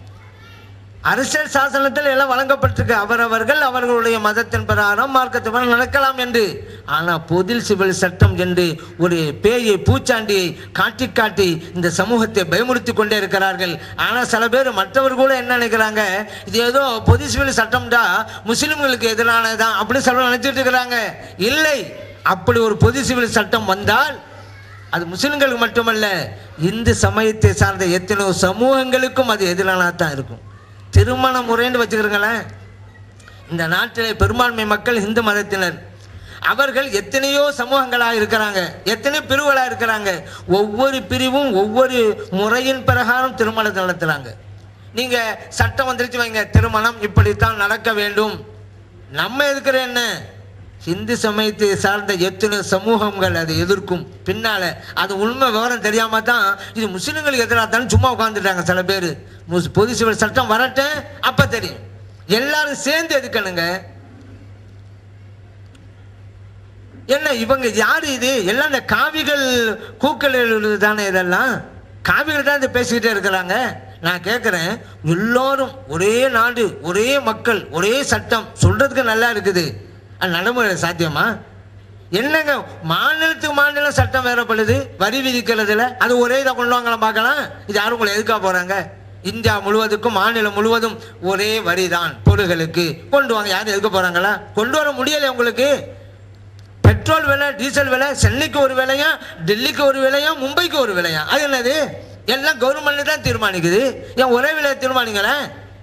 அரசியல் சாசனத்தில் எல்லாம் வழங்கப்பட்டிருக்கு அவரவர்கள் அவர்களுடைய மதத்தின் பிரகாரம் மார்க்கத்தின் பிரகாரம் நடக்கலாம் என்று ஆனால் பொதில் சிவில் சட்டம் என்று ஒரு பேயை பூச்சாண்டியை காட்டி காட்டி இந்த சமூகத்தை பயமுறுத்தி கொண்டே இருக்கிறார்கள் ஆனால் சில பேர் மற்றவர் கூட என்ன நினைக்கிறாங்க இது ஏதோ பொது சிவில் சட்டம்டா முஸ்லிம்களுக்கு எதிரானதான் அப்படின்னு சில நினைச்சிட்டு இருக்கிறாங்க இல்லை அப்படி ஒரு பொது சிவில் சட்டம் வந்தால் அது முஸ்லிம்களுக்கு மட்டுமல்ல இந்து சமயத்தை சார்ந்த எத்தனையோ சமூகங்களுக்கும் அது எதிரானதாக தான் இருக்கும் திருமண முறைன்னு வச்சுக்கிறீங்களேன் இந்த நாட்டில் பெரும்பான்மை மக்கள் இந்து மதத்தினர் அவர்கள் எத்தனையோ சமூகங்களாக இருக்கிறாங்க எத்தனையோ பிரிவுகளாக இருக்கிறாங்க ஒவ்வொரு பிரிவும் ஒவ்வொரு முறையின் பிரகாரம் திருமணத்தை நடத்துகிறாங்க நீங்கள் சட்டம் வந்துருச்சு வைங்க திருமணம் இப்படித்தான் நடக்க வேண்டும் நம்ம எதுக்குற என்ன இந்து சமயத்தை சார்ந்த எத்தனை சமூகங்கள் அதை எதிர்க்கும் பின்னால அது உண்மை விவரம் தெரியாம தான் இது முஸ்லிம்களுக்கு எதிராக தான் சும்மா உட்காந்துட்டாங்க சில பேர் முஸ் பொது சிவில் சட்டம் வரட்டும் அப்ப தெரியும் எல்லாரும் சேர்ந்து எதுக்கணுங்க என்ன இவங்க யாரு இது எல்லாம் இந்த காவிகள் கூக்கள் எழுதுறது தானே இதெல்லாம் காவிகள் தான் இதை பேசிக்கிட்டே இருக்கிறாங்க நான் கேட்குறேன் எல்லோரும் ஒரே நாடு ஒரே மக்கள் ஒரே சட்டம் சொல்றதுக்கு நல்லா இருக்குது அது நடைமுறை சாத்தியமா என்னங்க மாநிலத்துக்கு மாநிலம் சட்டம் வேறப்படுது வரி விதிக்கிறதுல அது ஒரே இதை கொண்டு வாங்கலாம் பார்க்கலாம் இது யாரும் உங்களை எதுக்காக போறாங்க இந்தியா முழுவதுக்கும் மாநிலம் முழுவதும் ஒரே வரி தான் பொருள்களுக்கு கொண்டு வாங்க யாரும் எதுக்க போறாங்களா கொண்டு வர முடியலை உங்களுக்கு பெட்ரோல் விலை டீசல் விலை சென்னைக்கு ஒரு விலையா டெல்லிக்கு ஒரு விலையா மும்பைக்கு ஒரு விலையா அது என்னது எல்லாம் கவர்மெண்ட் தான் தீர்மானிக்குது ஏன் ஒரே விலையை தீர்மானிங்களேன்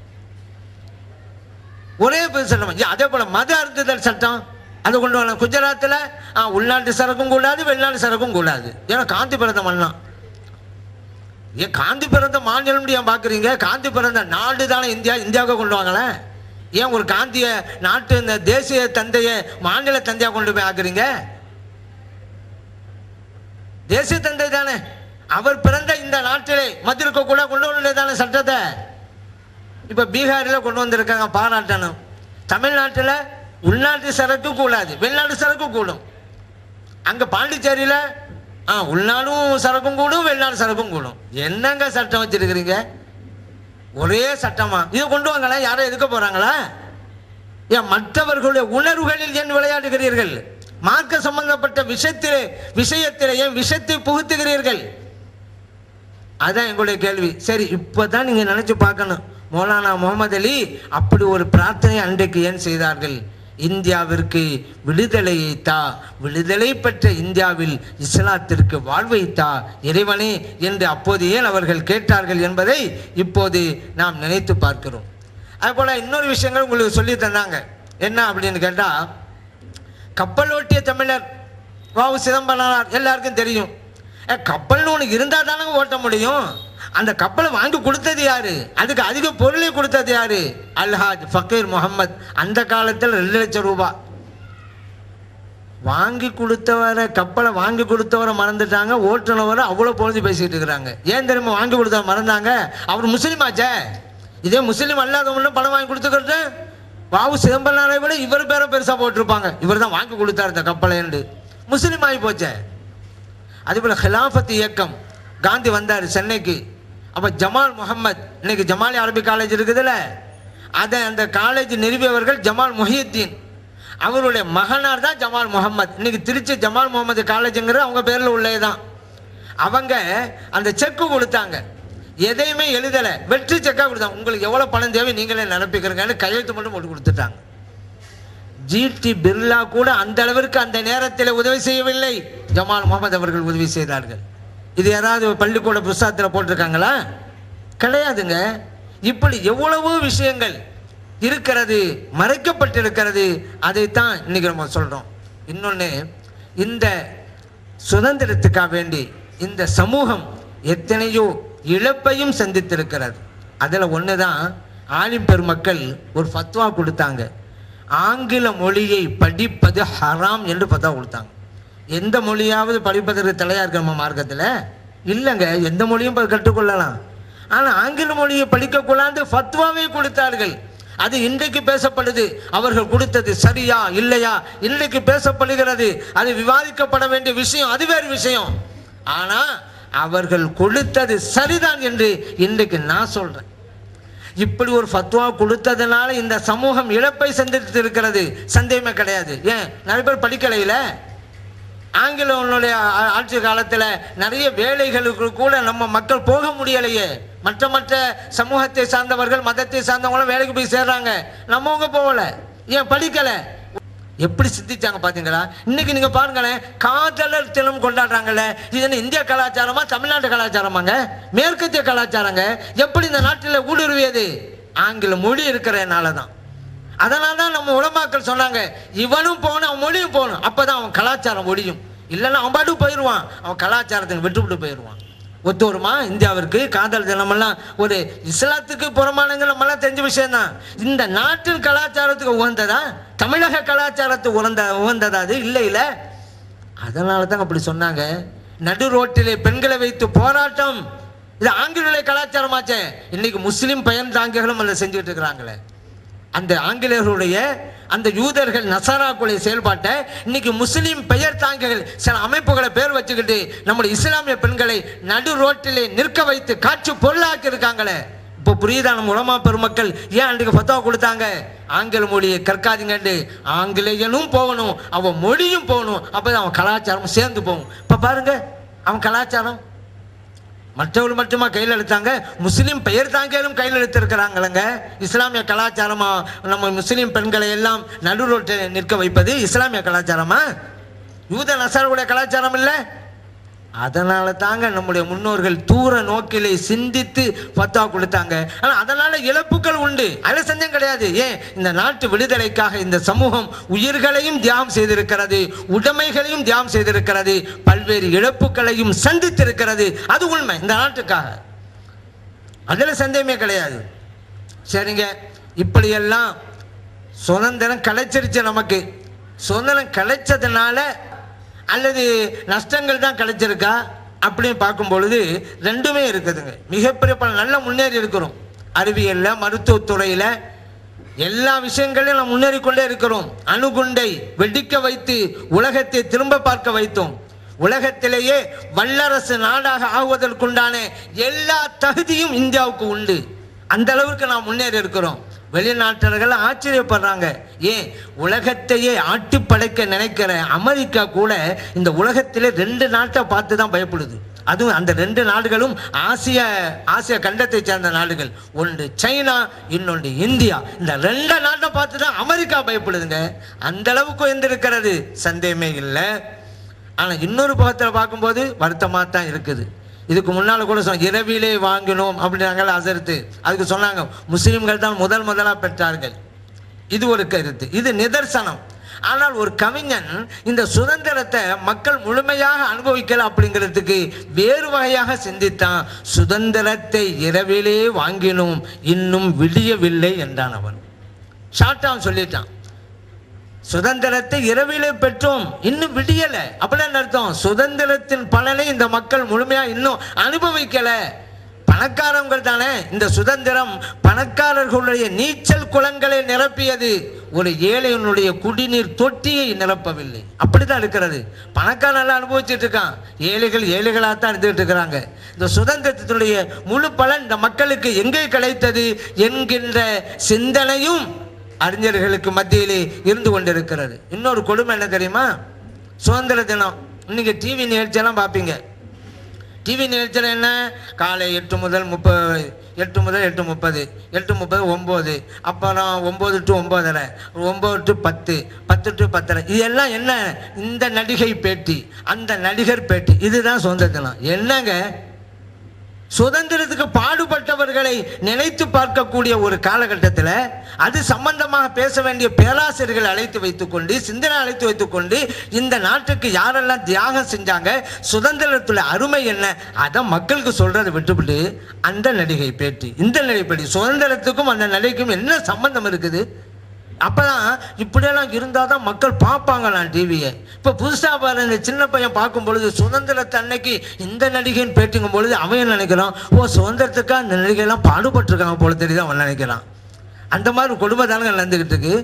ஒரே பொது சட்டம் ஏன் அதே போல மத அருந்துதல் சட்டம் அது கொண்டு வரலாம் குஜராத்தில் உள்நாட்டு சரக்கும் கூடாது வெளிநாட்டு சரக்கும் கூடாது ஏன்னா காந்திபுரத்தை மண்ணான் ஏன் காந்தி பிறந்த மாநிலம் ஏன் பார்க்குறீங்க காந்தி பிறந்த நாடு தானே இந்தியா இந்தியாவுக்கு கொண்டு வாங்களேன் ஏன் ஒரு காந்திய நாட்டு இந்த தேசிய தந்தையை மாநில தந்தையா கொண்டு போய் ஆக்குறீங்க தேசிய தந்தை தானே அவர் பிறந்த இந்த நாட்டிலே மத்திற்கு கூட கொண்டு வரல தானே சட்டத்தை இப்போ பீகாரில் கொண்டு வந்திருக்காங்க பாராட்டணும் தமிழ்நாட்டில் உள்நாட்டு சரக்கு கூடாது வெளிநாட்டு சரக்கு கூடும் அங்கே பாண்டிச்சேரியில் ஆ உள்நாடும் சரக்கும் கூடும் வெளிநாடு சரக்கும் கூடும் என்னங்க சட்டம் வச்சிருக்கிறீங்க ஒரே சட்டமா இதை கொண்டு வாங்களா யாரும் எதுக்க போறாங்களா ஏன் மற்றவர்களுடைய உணர்வுகளில் ஏன் விளையாடுகிறீர்கள் மார்க்க சம்பந்தப்பட்ட விஷயத்திலே விஷயத்திலே ஏன் விஷத்தை புகுத்துகிறீர்கள் அதான் எங்களுடைய கேள்வி சரி இப்போதான் நீங்க நினைச்சு பார்க்கணும் மௌலானா முகமது அலி அப்படி ஒரு பிரார்த்தனை அன்றைக்கு ஏன் செய்தார்கள் இந்தியாவிற்கு விடுதலையை தா விடுதலை பெற்ற இந்தியாவில் இஸ்லாத்திற்கு வாழ்வை தா இறைவனே என்று அப்போது ஏன் அவர்கள் கேட்டார்கள் என்பதை இப்போது நாம் நினைத்து பார்க்கிறோம் அதுபோல் இன்னொரு விஷயங்கள் உங்களுக்கு சொல்லி தந்தாங்க என்ன அப்படின்னு கேட்டால் கப்பலோட்டிய தமிழர் வாவு சிதம்பரனார் எல்லாருக்கும் தெரியும் ஏ, கப்பல்னு ஒன்று இருந்தால் தானே ஓட்ட முடியும் அந்த கப்பலை வாங்கி கொடுத்தது யாரு அதுக்கு அதிக பொருளை கொடுத்தது யாரு அல்ஹாஜ் ஃபக்கீர் முகமது அந்த காலத்தில் ரெண்டு லட்சம் ரூபாய் வாங்கி கொடுத்தவரை கப்பலை வாங்கி கொடுத்தவரை மறந்துட்டாங்க ஓட்டுனவரை அவ்வளோ பொழுது பேசிட்டு இருக்கிறாங்க ஏன் தெரியுமா வாங்கி கொடுத்தவரை மறந்தாங்க அவர் முஸ்லீம் ஆச்சே இதே முஸ்லீம் அல்லாதவங்களும் பணம் வாங்கி கொடுத்துக்கிறது வாவு சிதம்பரனாரை விட இவர் பேரை பெருசாக போட்டிருப்பாங்க இவர் தான் வாங்கி கொடுத்தாரு இந்த கப்பலை என்று முஸ்லீம் ஆகி போச்சே அதேபோல் ஹிலாஃபத் இயக்கம் காந்தி வந்தார் சென்னைக்கு அப்போ ஜமால் முகமது இன்னைக்கு ஜமாலி அரபி காலேஜ் இருக்குதுல்ல அதை அந்த காலேஜ் நிறுவியவர்கள் ஜமால் முஹியுத்தீன் அவருடைய மகனார் தான் ஜமால் முகமது இன்னைக்கு திருச்சி ஜமால் முகமது காலேஜுங்கிறது அவங்க பேரில் உள்ளே தான் அவங்க அந்த செக்கு கொடுத்தாங்க எதையுமே எழுதலை வெற்றி செக்காக கொடுத்தாங்க உங்களுக்கு எவ்வளோ பணம் தேவை நீங்களே நிரப்பிக்கிறீங்கன்னு கையெழுத்து மட்டும் போட்டு கொடுத்துட்டாங்க ஜிடி பிர்லா கூட அந்த அளவிற்கு அந்த நேரத்தில் உதவி செய்யவில்லை ஜமால் முகமது அவர்கள் உதவி செய்தார்கள் இது யாராவது பள்ளிக்கூட புஸ்தகத்தில் போட்டிருக்காங்களா கிடையாதுங்க இப்படி எவ்வளவோ விஷயங்கள் இருக்கிறது மறைக்கப்பட்டிருக்கிறது அதைத்தான் இன்னைக்கு நம்ம சொல்றோம் இன்னொன்று இந்த சுதந்திரத்துக்காக வேண்டி இந்த சமூகம் எத்தனையோ இழப்பையும் சந்தித்திருக்கிறது அதில் ஒன்று தான் ஆலிம் பெருமக்கள் ஒரு ஃபத்வா கொடுத்தாங்க ஆங்கில மொழியை படிப்பது ஹராம் என்று ஃபத்வா கொடுத்தாங்க எந்த மொழியாவது படிப்பதற்கு தலையா இருக்கு நம்ம மார்க்கத்தில் இல்லைங்க எந்த மொழியும் ப- கற்றுக்கொள்ளலாம் ஆனால் ஆங்கில மொழியை படிக்கக்கூடாது ஃபத்வாவை கொடுத்தார்கள் அது இன்றைக்கு பேசப்படுது அவர்கள் கொடுத்தது சரியா இல்லையா இன்றைக்கு பேசப்படுகிறது அது விவாதிக்கப்பட வேண்டிய விஷயம் அது வேறு விஷயம் ஆனா அவர்கள் கொடுத்தது சரிதான் என்று இன்றைக்கு நான் சொல்றேன் இப்படி ஒரு ஃபத்வா கொடுத்ததுனால இந்த சமூகம் இழப்பை சந்தித்து இருக்கிறது சந்தேகமே கிடையாது ஏன் நிறைய பேர் படிக்கலையில ஆங்கிலனுடைய ஆ- ஆட்சி காலத்தில் நிறைய வேலைகளுக்கு கூட நம்ம மக்கள் போக முடியலையே மற்ற மற்ற சமூகத்தை சார்ந்தவர்கள் மதத்தை சார்ந்தவங்களும் வேலைக்கு போய் சேர்றாங்க நம்மவங்க போகல ஏன் படிக்கல எப்படி சிந்திச்சாங்க பாத்தீங்களா இன்னைக்கு நீங்க பாருங்களேன் காதலர் தினம் கொண்டாடுறாங்கல்ல இது என்ன இந்திய கலாச்சாரமா தமிழ்நாட்டு கலாச்சாரமாங்க மேற்கத்திய கலாச்சாரங்க எப்படி இந்த நாட்டில் ஊடுருவியது ஆங்கில மொழி இருக்கிறதுனால தான் அதனால தான் நம்ம உலமாக்கள் சொன்னாங்க இவனும் போகணும் அவன் மொழியும் போகணும் அப்பதான் அவன் கலாச்சாரம் ஒழியும் இல்லைன்னா அவன் பாட்டு போயிடுவான் அவன் கலாச்சாரத்தை விட்டுவிட்டு போயிடுவான் ஒத்து வருமா இந்தியாவிற்கு காதல் தினமெல்லாம் ஒரு இஸ்லாத்துக்கு புறமானங்கள் நம்மளாம் தெரிஞ்ச விஷயம்தான் இந்த நாட்டின் கலாச்சாரத்துக்கு உகந்ததா தமிழக கலாச்சாரத்துக்கு உகந்த உகந்ததா அது இல்லை இல்லை அதனால தான் அப்படி சொன்னாங்க நடு ரோட்டிலே பெண்களை வைத்து போராட்டம் இது ஆங்கிலேய கலாச்சாரமாச்சே இன்னைக்கு முஸ்லிம் பயன் தாங்கிகளும் அதை செஞ்சுட்டு இருக்கிறாங்களே அந்த ஆங்கிலேயர்களுடைய அந்த யூதர்கள் நசாராக்குடைய செயல்பாட்டை இன்னைக்கு முஸ்லிம் பெயர் தாங்கிகள் சில அமைப்புகளை பேர் வச்சுக்கிட்டு நம்முடைய இஸ்லாமிய பெண்களை நடு ரோட்டிலே நிற்க வைத்து காட்சி பொருளாக்கி இருக்காங்களே இப்போ புரியுதா நம்ம உலமா பெருமக்கள் ஏன் அன்றைக்கு ஃபத்தவா கொடுத்தாங்க ஆங்கில மொழியை கற்காதீங்கன்னு ஆங்கிலேயனும் போகணும் அவன் மொழியும் போகணும் அப்போ அவன் கலாச்சாரமும் சேர்ந்து போகும் இப்போ பாருங்க அவன் கலாச்சாரம் மற்றவர்கள் மட்டுமா கையில் எடுத்தாங்க முஸ்லீம் பெயர் தாங்கியும் கையில் எடுத்திருக்கிறாங்களங்க இஸ்லாமிய கலாச்சாரமா நம்ம முஸ்லீம் பெண்களை எல்லாம் நடு ரோட்டில் நிற்க வைப்பது இஸ்லாமிய கலாச்சாரமா யூத நசாருடைய கலாச்சாரம் இல்லை அதனால தாங்க நம்முடைய முன்னோர்கள் தூர நோக்கிலே சிந்தித்து பத்தா கொடுத்தாங்க ஆனா அதனால இழப்புகள் உண்டு அதில் சந்தேகம் கிடையாது ஏன் இந்த நாட்டு விடுதலைக்காக இந்த சமூகம் உயிர்களையும் தியாகம் செய்திருக்கிறது உடைமைகளையும் தியாகம் செய்திருக்கிறது பல்வேறு இழப்புகளையும் சந்தித்திருக்கிறது அது உண்மை இந்த நாட்டுக்காக அதில் சந்தேகமே கிடையாது சரிங்க இப்படியெல்லாம் சுதந்திரம் கிடைச்சிருச்சு நமக்கு சுதந்திரம் கிடைச்சதுனால அல்லது நஷ்டங்கள் தான் கிடைச்சிருக்கா அப்படின்னு பார்க்கும் பொழுது ரெண்டுமே இருக்குதுங்க மிகப்பெரிய பல நல்ல முன்னேறி இருக்கிறோம் அறிவியலில் மருத்துவத்துறையில் எல்லா விஷயங்களையும் நாம் முன்னேறி கொண்டே இருக்கிறோம் அணுகுண்டை வெடிக்க வைத்து உலகத்தை திரும்ப பார்க்க வைத்தோம் உலகத்திலேயே வல்லரசு நாடாக ஆகுவதற்குண்டான எல்லா தகுதியும் இந்தியாவுக்கு உண்டு அந்த அளவுக்கு நாம் முன்னேறி இருக்கிறோம் வெளிநாட்டர்கள் ஆச்சரியப்படுறாங்க ஏன் உலகத்தையே ஆட்டி படைக்க நினைக்கிற அமெரிக்கா கூட இந்த உலகத்திலே ரெண்டு நாட்டை பார்த்து தான் பயப்படுது அதுவும் அந்த ரெண்டு நாடுகளும் ஆசிய ஆசிய கண்டத்தை சேர்ந்த நாடுகள் ஒன்று சைனா இன்னொன்று இந்தியா இந்த ரெண்டு நாட்டை பார்த்து தான் அமெரிக்கா பயப்படுதுங்க அந்த அளவுக்கு உயர்ந்திருக்கிறது சந்தேகமே இல்லை ஆனால் இன்னொரு பக்கத்தில் பார்க்கும்போது வருத்தமாக தான் இருக்குது இதுக்கு முன்னால் கூட சொன்ன இரவிலே வாங்கினோம் அப்படின்னாங்க அசர்த்து அதுக்கு சொன்னாங்க முஸ்லீம்கள் தான் முதல் முதலாக பெற்றார்கள் இது ஒரு கருத்து இது நிதர்சனம் ஆனால் ஒரு கவிஞன் இந்த சுதந்திரத்தை மக்கள் முழுமையாக அனுபவிக்கல அப்படிங்கிறதுக்கு வேறு வகையாக சிந்தித்தான் சுதந்திரத்தை இரவிலே வாங்கினோம் இன்னும் விடியவில்லை என்றான் அவன் ஷார்ட்டாக சொல்லிட்டான் சுதந்திரத்தை இரவிலே பெற்றோம் இன்னும் விடியல அப்படின்னு அர்த்தம் சுதந்திரத்தின் பலனை இந்த மக்கள் முழுமையா இன்னும் அனுபவிக்கல பணக்காரங்கள் தானே இந்த சுதந்திரம் பணக்காரர்களுடைய நீச்சல் குளங்களை நிரப்பியது ஒரு ஏழையினுடைய குடிநீர் தொட்டியை நிரப்பவில்லை அப்படிதான் இருக்கிறது பணக்காரன் நல்லா அனுபவிச்சுட்டு இருக்கான் ஏழைகள் ஏழைகளாக தான் இருந்துகிட்டு இருக்கிறாங்க இந்த சுதந்திரத்தினுடைய முழு பலன் இந்த மக்களுக்கு எங்கே கிடைத்தது என்கின்ற சிந்தனையும் அறிஞர்களுக்கு மத்தியிலே இருந்து கொண்டிருக்கிறது இன்னொரு கொடுமை என்ன தெரியுமா சுதந்திர தினம் இன்னைக்கு டிவி நிகழ்ச்சியெல்லாம் பார்ப்பீங்க டிவி நிகழ்ச்சியில் என்ன காலை எட்டு முதல் முப்பது எட்டு முதல் எட்டு முப்பது எட்டு முப்பது ஒம்பது அப்புறம் ஒம்பது டு ஒம்பதரை ஒம்பது டு பத்து பத்து டு பத்தரை இதெல்லாம் என்ன இந்த நடிகை பேட்டி அந்த நடிகர் பேட்டி இதுதான் சுதந்திர தினம் என்னங்க சுதந்திரத்துக்கு பாடுபட்டவர்களை நினைத்து பார்க்கக்கூடிய ஒரு காலகட்டத்தில் அது சம்பந்தமாக பேச வேண்டிய பேராசிரியர்கள் அழைத்து வைத்துக்கொண்டு சிந்தனை அழைத்து வைத்துக்கொண்டு இந்த நாட்டுக்கு யாரெல்லாம் தியாகம் செஞ்சாங்க சுதந்திரத்துல அருமை என்ன அதை மக்களுக்கு சொல்றதை விட்டுவிட்டு அந்த நடிகை பேட்டி இந்த நடிகை பேட்டி சுதந்திரத்துக்கும் அந்த நடிகைக்கும் என்ன சம்பந்தம் இருக்குது அப்பதான் இப்படியெல்லாம் இருந்தால் தான் மக்கள் பார்ப்பாங்களாம் டிவியை இப்போ புதுசாக பாரு இந்த சின்ன பையன் பார்க்கும் பொழுது சுதந்திரத்தை அன்னைக்கு இந்த நடிகைன்னு பேட்டிங்கும் பொழுது அவன் என்ன நினைக்கிறான் ஓ சுதந்திரத்துக்காக அந்த நடிகையெல்லாம் பாடுபட்டிருக்காங்க போல தெரியுது அவன் நினைக்கிறான் அந்த மாதிரி கொடுமை தானங்க நடந்துக்கிட்டு இருக்கு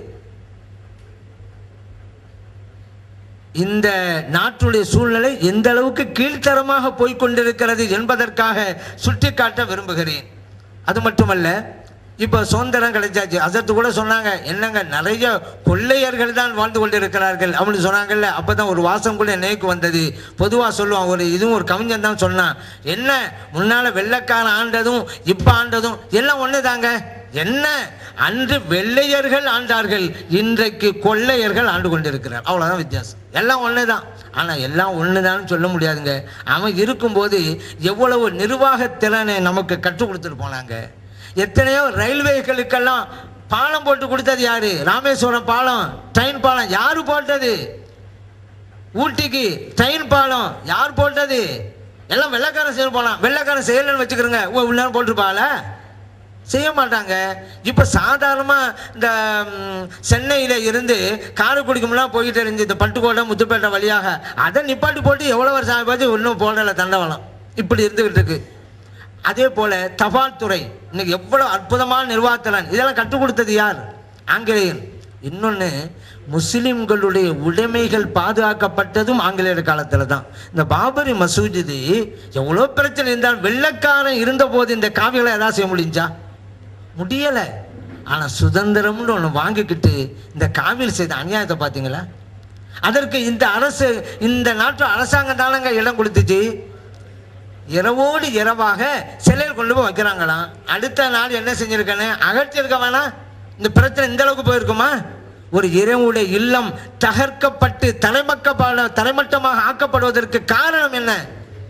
இந்த நாட்டுடைய சூழ்நிலை எந்த அளவுக்கு கீழ்த்தரமாக போய் கொண்டிருக்கிறது என்பதற்காக சுட்டிக்காட்ட விரும்புகிறேன் அது மட்டுமல்ல இப்போ சுதந்திரம் கிடைச்சாச்சு அதற்கு கூட சொன்னாங்க என்னங்க நிறைய கொள்ளையர்கள் தான் வாழ்ந்து கொண்டிருக்கிறார்கள் அப்படின்னு சொன்னாங்கல்ல அப்போ தான் ஒரு வாசம் கூட நினைவுக்கு வந்தது பொதுவாக சொல்லுவான் ஒரு இதுவும் ஒரு கவிஞன் தான் சொன்னான் என்ன முன்னால் வெள்ளைக்காரன் ஆண்டதும் இப்போ ஆண்டதும் எல்லாம் ஒன்று தாங்க என்ன அன்று வெள்ளையர்கள் ஆண்டார்கள் இன்றைக்கு கொள்ளையர்கள் ஆண்டு கொண்டிருக்கிறார் அவ்வளோதான் வித்தியாசம் எல்லாம் ஒன்று தான் ஆனால் எல்லாம் ஒன்று தான் சொல்ல முடியாதுங்க அவன் இருக்கும்போது எவ்வளவு நிர்வாக திறனை நமக்கு கற்றுக் கொடுத்துட்டு போனாங்க எத்தனையோ ரயில்வேகளுக்கெல்லாம் பாலம் போட்டு கொடுத்தது யாரு ராமேஸ்வரம் பாலம் ட்ரெயின் பாலம் யாரு போட்டது ஊட்டிக்கு ட்ரெயின் பாலம் யார் போட்டது எல்லாம் வெள்ளைக்காரன் செய்ய போலாம் வெள்ளைக்காரன் செய்யலன்னு வச்சுக்கிறோங்க ஓ உள்ள போட்டிருப்பால செய்ய மாட்டாங்க இப்போ சாதாரணமாக இந்த ம், சென்னையில இருந்து காரைக்குடிக்கும்லாம் போயிட்டு இருந்துச்சு இந்த பட்டுக்கோட்டை முத்துப்பேட்டை வழியாக அதை நிப்பாட்டி போட்டு எவ்வளோ வருஷம் ஆகி போச்சு இன்னும் போடலை தண்டவளம் இப்படி இருந்துகிட்டு இருக்கு அதே போல தபால் துறை இன்னைக்கு எவ்வளோ அற்புதமான நிர்வாகத்திறன் இதெல்லாம் கற்றுக் கொடுத்தது யார் ஆங்கிலேயன் இன்னொன்று முஸ்லிம்களுடைய உடைமைகள் பாதுகாக்கப்பட்டதும் ஆங்கிலேயர் காலத்தில் தான் இந்த பாபரி மசூதி எவ்வளோ பிரச்சனை இருந்தால் வெள்ளைக்காரன் இருந்தபோது இந்த காவிகளை எதாவது செய்ய முடிஞ்சா முடியலை ஆனால் சுதந்திரம்னு ஒன்று வாங்கிக்கிட்டு இந்த காவியில் செய்த அநியாயத்தை பார்த்தீங்களா அதற்கு இந்த அரசு இந்த நாட்டு அரசாங்கம் தானங்க இடம் கொடுத்துச்சு இரவோடு இரவாக சிலையில் கொண்டு போய் வைக்கிறாங்களாம் அடுத்த நாள் என்ன செஞ்சிருக்கானே அகற்றிருக்க வேணாம் இந்த பிரச்சனை இந்த அளவுக்கு போயிருக்குமா ஒரு இறைவனுடைய இல்லம் தகர்க்கப்பட்டு தலைமக்கப்பட தலைமட்டமாக ஆக்கப்படுவதற்கு காரணம் என்ன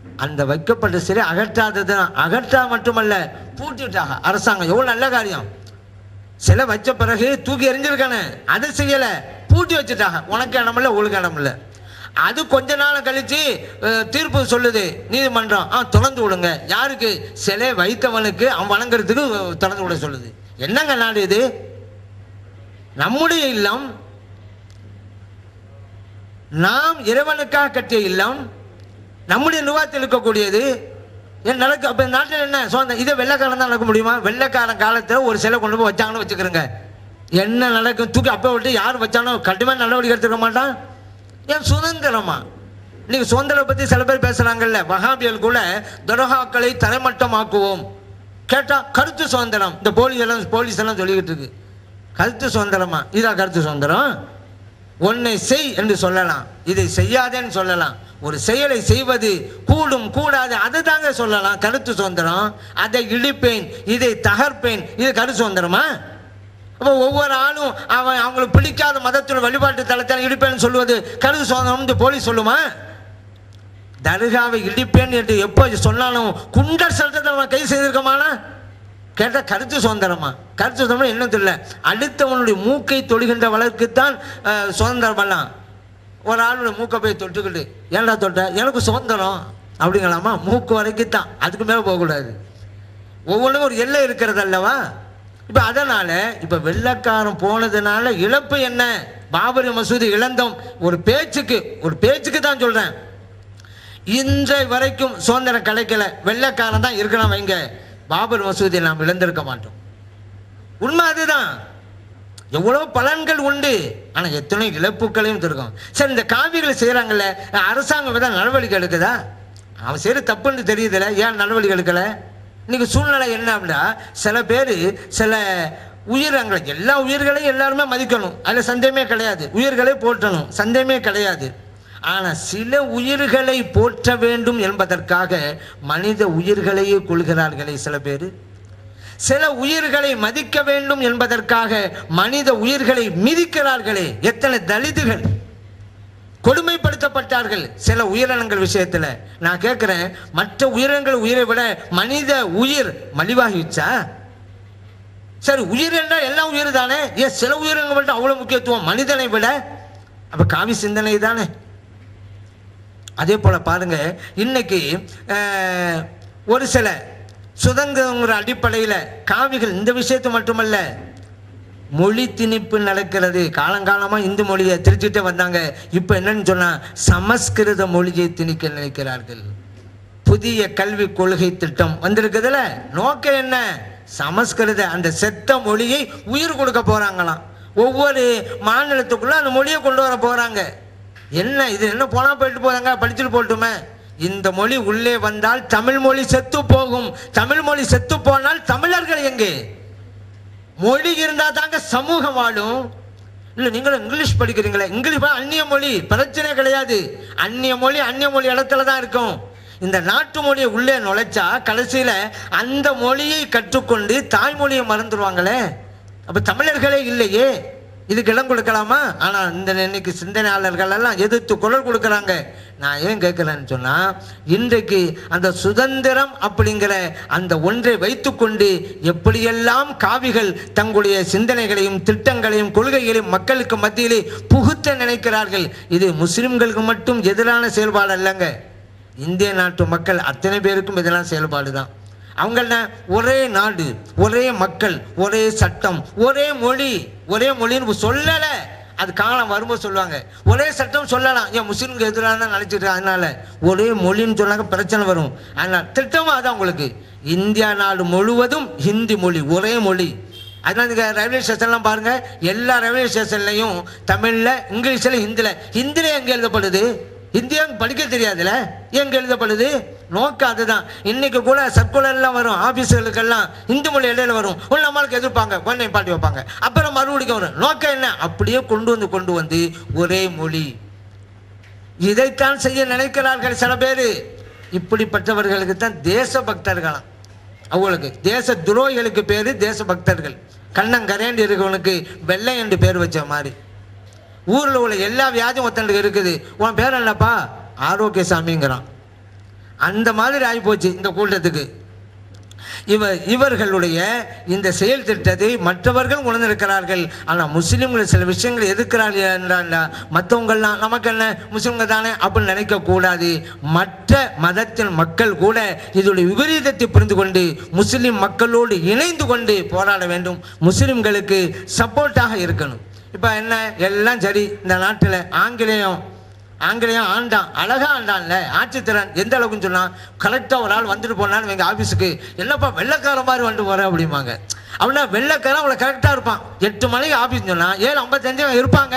அந்த வைக்கப்பட்ட சிலை அகற்றாதது அகற்றா மட்டுமல்ல பூட்டிட்டாங்க அரசாங்கம் எவ்வளோ நல்ல காரியம் சிலை வச்ச பிறகு தூக்கி எறிஞ்சிருக்கானே அதை செய்யலை பூட்டி வச்சுட்டாங்க உனக்கு இடமில்ல உங்களுக்கு இடமில்ல அது கொஞ்ச நாள் கழிச்சு அஹ், தீர்ப்பு சொல்லுது நீதிமன்றம் ஆ திறந்து விடுங்க யாருக்கு சிலை வைத்தவனுக்கு அவன் வணங்குறதுக்கு அஹ், திறந்து விட சொல்லுது என்னங்க நாடு இது நம்முடைய இல்லம் நாம் இறைவனுக்காக கட்டிய இல்லம் நம்முடைய நிர்வாகத்தில் இருக்கக்கூடியது ஏன் நடக்க அப்போ நாட்டில் என்ன சுதந்திரம் இதை வெள்ளைக்காரன் தான் நடக்க முடியுமா வெள்ளைக்காரன் காலத்தில் ஒரு சிலை கொண்டு போய் வச்சாங்கன்னு வச்சுக்கிறோங்க என்ன நடக்கும் தூக்கி அப்போ விட்டு யார் வச்சாலும் கடுமையான நடவடிக்கை எடுத்துக்க மாட்டான் ஏன் சுதந்திரமா இன்னைக்கு சுதந்திரம் பற்றி சில பேர் பேசுகிறாங்கல்ல வகாபியல் கூட துரகாக்களை தரைமட்டமாக்குவோம் கேட்டால் கருத்து சுதந்திரம் இந்த போலீஸ் எல்லாம் போலீஸ் எல்லாம் சொல்லிக்கிட்டு இருக்கு கருத்து சுதந்திரமா இதா கருத்து சுதந்திரம் ஒன்னை செய் என்று சொல்லலாம் இதை செய்யாதேன்னு சொல்லலாம் ஒரு செயலை செய்வது கூடும் கூடாது அதை தாங்க சொல்லலாம் கருத்து சுதந்திரம் அதை இடிப்பேன் இதை தகர்ப்பேன் இது கருத்து சுதந்திரமா அப்போ ஒவ்வொரு ஆளும் அவன் அவங்களுக்கு பிடிக்காத மதத்தோட வழிபாட்டு தளத்தில் இடிப்பேன்னு சொல்லுவது கருத்து சுதந்திரம் போலீஸ் சொல்லுமா தர்காவை இடிப்பேன் என்று எப்போ சொன்னாலும் குண்டர் சட்டத்தை அவன் கைது செய்திருக்கமானா கேட்டால் கருத்து சுதந்திரமா கருத்து சுதந்திரம் என்ன தெரியல அடுத்தவனுடைய மூக்கை தொடுகின்ற வழக்குத்தான் அஹ், சுதந்திரம் எல்லாம் ஒரு ஆளுடைய மூக்கை போய் தொட்டுக்கிட்டு ஏன்டா தொட்ட எனக்கு சுதந்திரம் அப்படிங்களாமா மூக்கு வரைக்கும் தான் அதுக்கு மேலே போகக்கூடாது ஒவ்வொன்றும் ஒரு எல்லை இருக்கிறது அல்லவா இப்போ அதனால் இப்போ வெள்ளைக்காரன் போனதுனால இழப்பு என்ன பாபரி மசூதி இழந்தோம் ஒரு பேச்சுக்கு ஒரு பேச்சுக்கு தான் சொல்கிறேன் இன்றை வரைக்கும் சுதந்திரம் கிடைக்கல வெள்ளைக்காரன் தான் இருக்கணும் வைங்க பாபர் மசூதியை நாம் இழந்திருக்க மாட்டோம் உண்மை அதுதான் எவ்வளோ பலன்கள் உண்டு ஆனால் எத்தனை இழப்புகளையும் இருக்கும் சரி இந்த காவிகளை செய்கிறாங்கல்ல அரசாங்கம் ஏதாவது நடவடிக்கை எடுக்குதா அவன் செய்கிற தப்புன்னு தெரியுதுல ஏன் நடவடிக்கை எடுக்கலை இன்னைக்கு சூழ்நிலை என்ன அப்படின்னா சில பேர் சில உயிரங்களை எல்லா உயிர்களையும் எல்லாருமே மதிக்கணும் அதில் சந்தேகமே கிடையாது உயிர்களை போற்றணும் சந்தேகமே கிடையாது ஆனால் சில உயிர்களை போற்ற வேண்டும் என்பதற்காக மனித உயிர்களையே கொள்கிறார்களே சில பேர் சில உயிர்களை மதிக்க வேண்டும் என்பதற்காக மனித உயிர்களை மிதிக்கிறார்களே எத்தனை தலிதுகள் கொடுமைப்படுத்தப்பட்டார்கள் சில உயிரினங்கள் விஷயத்தில் நான் கேட்குறேன் மற்ற உயிரினங்கள் உயிரை விட மனித உயிர் மலிவாகிடுச்சா சரி உயிர் என்றால் எல்லாம் உயிர் தானே ஏன் சில உயிரினங்கள் மட்டும் அவ்வளோ முக்கியத்துவம் மனிதனை விட அப்போ காவி சிந்தனை தானே அதே போல் பாருங்க இன்னைக்கு அஹ், ஒரு சில சுதந்திரங்கிற அடிப்படையில் காவிகள் இந்த விஷயத்து மட்டுமல்ல மொழி திணிப்பு நடக்கிறது காலங்காலமாக இந்து மொழியை திரிச்சுட்டே வந்தாங்க இப்போ என்னன்னு சொன்னால் சமஸ்கிருத மொழியை திணிக்க நினைக்கிறார்கள் புதிய கல்விக் கொள்கை திட்டம் வந்திருக்குதுல நோக்கம் என்ன சமஸ்கிருத அந்த செத்த மொழியை உயிர் கொடுக்க போறாங்களாம் ஒவ்வொரு மாநிலத்துக்குள்ள அந்த மொழியை கொண்டு வர போறாங்க என்ன இது என்ன போனா போயிட்டு போறாங்க படிச்சுட்டு போட்டுமே இந்த மொழி உள்ளே வந்தால் தமிழ் மொழி செத்து போகும் தமிழ் மொழி செத்து போனால் தமிழர்கள் எங்கே மொழி இருந்தா தாங்க சமூகம் வாழும் இல்ல நீங்களும் இங்கிலீஷ் படிக்கிறீங்களே இங்கிலீஷ் பா- அந்நிய மொழி பிரச்சனை கிடையாது அந்நிய மொழி அந்நிய மொழி இடத்துல தான் இருக்கும் இந்த நாட்டு மொழியை உள்ளே நுழைச்சா கடைசியில அந்த மொழியை கற்றுக்கொண்டு தாய்மொழியை மறந்துடுவாங்களே அப்ப தமிழர்களே இல்லையே இதுக்கு இடம் கொடுக்கலாமா ஆனா இந்த இன்னைக்கு சிந்தனையாளர்கள் எல்லாம் எதிர்த்து குரல் கொடுக்கறாங்க நான் ஏன் கேட்கிறேன்னு சொன்னா இன்றைக்கு அந்த சுதந்திரம் அப்படிங்கிற அந்த ஒன்றை வைத்துக்கொண்டு எப்படியெல்லாம் காவிகள் தங்களுடைய சிந்தனைகளையும் திட்டங்களையும் கொள்கைகளையும் மக்களுக்கு மத்தியிலே புகுத்த நினைக்கிறார்கள் இது முஸ்லிம்களுக்கு மட்டும் எதிரான செயல்பாடு அல்லங்க இந்திய நாட்டு மக்கள் அத்தனை பேருக்கும் எதிரான செயல்பாடு தான் அவங்க என்ன ஒரே நாடு ஒரே மக்கள் ஒரே சட்டம் ஒரே மொழி ஒரே மொழின்னு சொல்லலை அது காலம் வரும்போது சொல்லுவாங்க ஒரே சட்டம் சொல்லலாம் ஏன் முஸ்லீம்க்கு எதிராக தான் நினச்சிட்டு அதனால ஒரே மொழின்னு சொன்னாங்க பிரச்சனை வரும் அதனால் திட்டமும் அதான் உங்களுக்கு இந்தியா நாடு முழுவதும் ஹிந்தி மொழி ஒரே மொழி அதனால இந்த ரயில்வே ஸ்டேஷன்லாம் பாருங்க எல்லா ரயில்வே ஸ்டேஷன்லையும் தமிழில் இங்கிலீஷில் ஹிந்தியில் ஹிந்தியில் எங்கே எழுதப்படுது ஹிந்தியா படிக்க தெரியாதுல எங்க எழுதப்படுது நோக்கம் அதுதான் இன்னைக்கு கூட சர்க்குலர்லாம் வரும் ஆபீஸுகளுக்கெல்லாம் இந்து மொழி இடையில வரும் ஒரு நம்மளுக்கு எதிர்ப்பாங்க உடனே பாட்டி வைப்பாங்க அப்புறம் மறுபடியும் வரும் நோக்கம் என்ன அப்படியே கொண்டு வந்து கொண்டு வந்து ஒரே மொழி இதைத்தான் செய்ய நினைக்கிறார்கள் சில பேர் இப்படிப்பட்டவர்களுக்கு தான் தேசபக்தர்களாம் அவங்களுக்கு தேச துரோகிகளுக்கு பேர் தேசபக்தர்கள் கண்ணங்கரேண்டு இருக்கவனுக்கு வெள்ளை என்று பேர் வச்ச மாதிரி ஊரில் உள்ள எல்லா வியாதியும் ஒருத்தனுக்கு இருக்குது உன் பேர் என்னப்பா ஆரோக்கியசாமிங்கிறான் அந்த மாதிரி ஆகிப்போச்சு இந்த கூட்டத்துக்கு இவ இவர்களுடைய இந்த செயல் திட்டத்தை மற்றவர்கள் உணர்ந்திருக்கிறார்கள் ஆனால் முஸ்லீம்கள் சில விஷயங்களை எதிர்க்கிறார்கள் என்றால் மற்றவங்கள்லாம் நமக்கு என்ன முஸ்லீம்கள் தானே அப்படின்னு நினைக்கக்கூடாது மற்ற மதத்தின் மக்கள் கூட இதோடைய விபரீதத்தை புரிந்து கொண்டு முஸ்லீம் மக்களோடு இணைந்து கொண்டு போராட வேண்டும் முஸ்லீம்களுக்கு சப்போர்ட்டாக இருக்கணும் இப்போ என்ன எல்லாம் சரி இந்த நாட்டில் ஆங்கிலேயம் ஆங்கிலேயம் ஆண்டான் அழகா ஆண்டான்ல ஆட்சித்திறன் எந்த அளவுக்குன்னு சொன்னா கரெக்டாக ஒரு ஆள் வந்துட்டு போனான்னு எங்கள் ஆஃபீஸுக்கு என்னப்பா வெள்ளைக்கார மாதிரி வந்துட்டு போற அப்படிம்பாங்க அப்படின்னா வெள்ளைக்காரன் அவளை கரெக்டாக இருப்பான் எட்டு மணிக்கு ஆஃபீஸ் சொன்னா ஏழு ஐம்பத்தஞ்சு இருப்பாங்க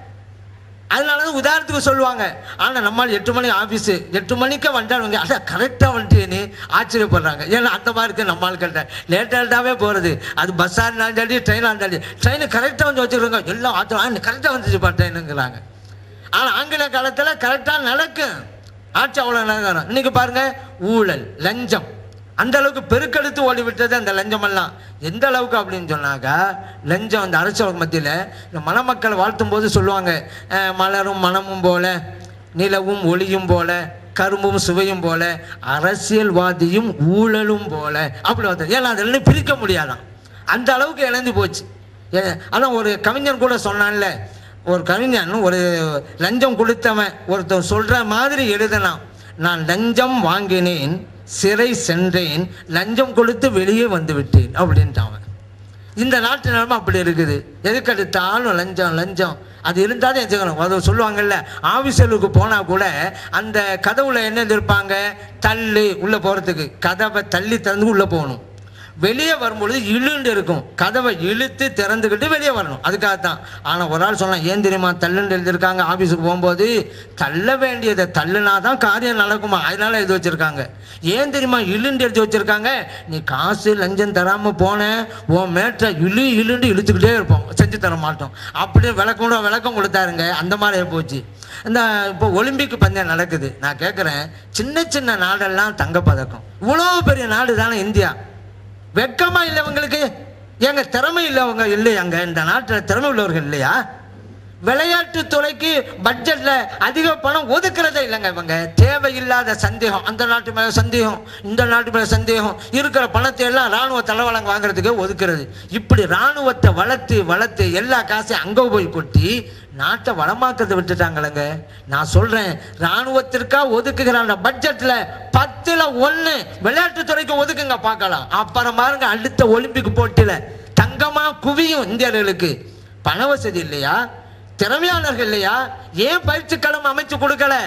அதனால தான் உதாரணத்துக்கு சொல்லுவாங்க ஆனால் நம்மால் எட்டு மணி ஆஃபீஸு எட்டு மணிக்கே வந்துட்டாங்க அதான் கரெக்டாக வந்துட்டேன்னு ஆச்சரியப்படுறாங்க ஏன்னா அந்த மாதிரி இருக்கு நம்மால் கட்ட லேட்டாக லேட்டாகவே போகிறது அது பஸ்ஸாக இருந்தாலும் சரி ட்ரெயினாக இருந்தாலும் சரி ட்ரெயினு கரெக்டாக வந்து வச்சுருக்காங்க எல்லாம் ஆச்சரியம் கரெக்டாக வந்துச்சுப்பா ட்ரெயினுங்கிறாங்க ஆனால் ஆங்கில காலத்தில் கரெக்டாக நடக்கும் ஆட்சி அவ்வளோ நடக்கும் இன்னைக்கு பாருங்க ஊழல் லஞ்சம் அந்த அளவுக்கு பெருக்கெடுத்து ஓடி விட்டது அந்த லஞ்சமெல்லாம் எந்த அளவுக்கு அப்படின்னு சொன்னாக்கா லஞ்சம் அந்த அரசு மத்தியில் இந்த மணமக்களை வாழ்த்தும் போது சொல்லுவாங்க அஹ், மலரும் மனமும் போல நிலவும் ஒளியும் போல கரும்பும் சுவையும் போல அரசியல்வாதியும் ஊழலும் போல அப்படி வந்து ஏன்னா அதெல்லாம் பிரிக்க முடியாதான் அந்த அளவுக்கு இழந்து போச்சு ஏ- அதான் ஒரு கவிஞன் கூட சொன்னான்ல ஒரு கவிஞன் ஒரு லஞ்சம் கொடுத்தவன் ஒருத்தன் சொல்ற மாதிரி எழுதலாம் நான் லஞ்சம் வாங்கினேன் சிறை சென்றேன் லஞ்சம் கொடுத்து வெளியே வந்து விட்டேன் அப்படின்ட்டான் அவன் இந்த நாட்டு நிலைமை அப்படி இருக்குது எதுக்கு எடுத்தாலும் லஞ்சம் லஞ்சம் அது இருந்தாலும் வச்சுக்கணும் அது சொல்லுவாங்கல்ல ஆஃபீஸருக்கு போனால் கூட அந்த கதவுல என்ன இருப்பாங்க தள்ளு உள்ளே போகிறதுக்கு கதவை தள்ளி திறந்து உள்ளே போகணும் வெளியே வரும்பொழுது இழுண்டு இருக்கும் கதவை இழுத்து திறந்துக்கிட்டு வெளியே வரணும் அதுக்காகத்தான் ஆனால் ஒரு ஆள் சொன்னான் ஏன் தெரியுமா தள்ளுன்னு எழுதியிருக்காங்க ஆஃபீஸுக்கு போகும்போது தள்ள வேண்டியதை தள்ளுனா தான் காரியம் நடக்குமா அதனால எழுதி வச்சிருக்காங்க ஏன் தெரியுமா இழுண்டு எழுதி வச்சிருக்காங்க நீ காசு லஞ்சம் தராமல் போன உன் மேட்டை இழு இழுண்டு இழுத்துக்கிட்டே இருப்போம் செஞ்சு தர மாட்டோம் அப்படியே விளக்கம் கூட விளக்கம் கொடுத்தாருங்க அந்த மாதிரி ஆகி போச்சு இந்த இப்போ ஒலிம்பிக் பந்தயம் நடக்குது நான் கேட்குறேன் சின்ன சின்ன நாடெல்லாம் தங்கப்பதக்கம் இவ்வளோ பெரிய நாடு தானே இந்தியா வெக்கமா இல்லை உங்களுக்கு ஏங்க திறமை இல்லவங்க இல்லையாங்க இந்த நாட்டில் திறமை உள்ளவர்கள் இல்லையா விளையாட்டு துறைக்கு பட்ஜெட்ல அதிக பணம் ஒதுக்குறதே இல்லைங்க இவங்க தேவையில்லாத சந்தேகம் அந்த நாட்டு மேல சந்தேகம் இந்த நாட்டு மேல சந்தேகம் இருக்கிற பணத்தை எல்லாம் ராணுவ தளவாளங்க வாங்குறதுக்கு ஒதுக்குறது இப்படி ராணுவத்தை வளர்த்து வளர்த்து எல்லா காசையும் அங்க போய் கொட்டி நாட்டை வளமாக்கிறத விட்டுட்டாங்களங்க நான் சொல்றேன் ராணுவத்திற்கா ஒதுக்குகிற அந்த பட்ஜெட்ல பத்துல ஒண்ணு விளையாட்டு துறைக்கு ஒதுக்குங்க பார்க்கலாம் அப்புறம் பாருங்க அடுத்த ஒலிம்பிக் போட்டியில தங்கமா குவியும் இந்தியர்களுக்கு பண வசதி இல்லையா திறமையாளர்கள் இல்லையா ஏன் பயிற்சி களம் அமைச்சு கொடுக்கல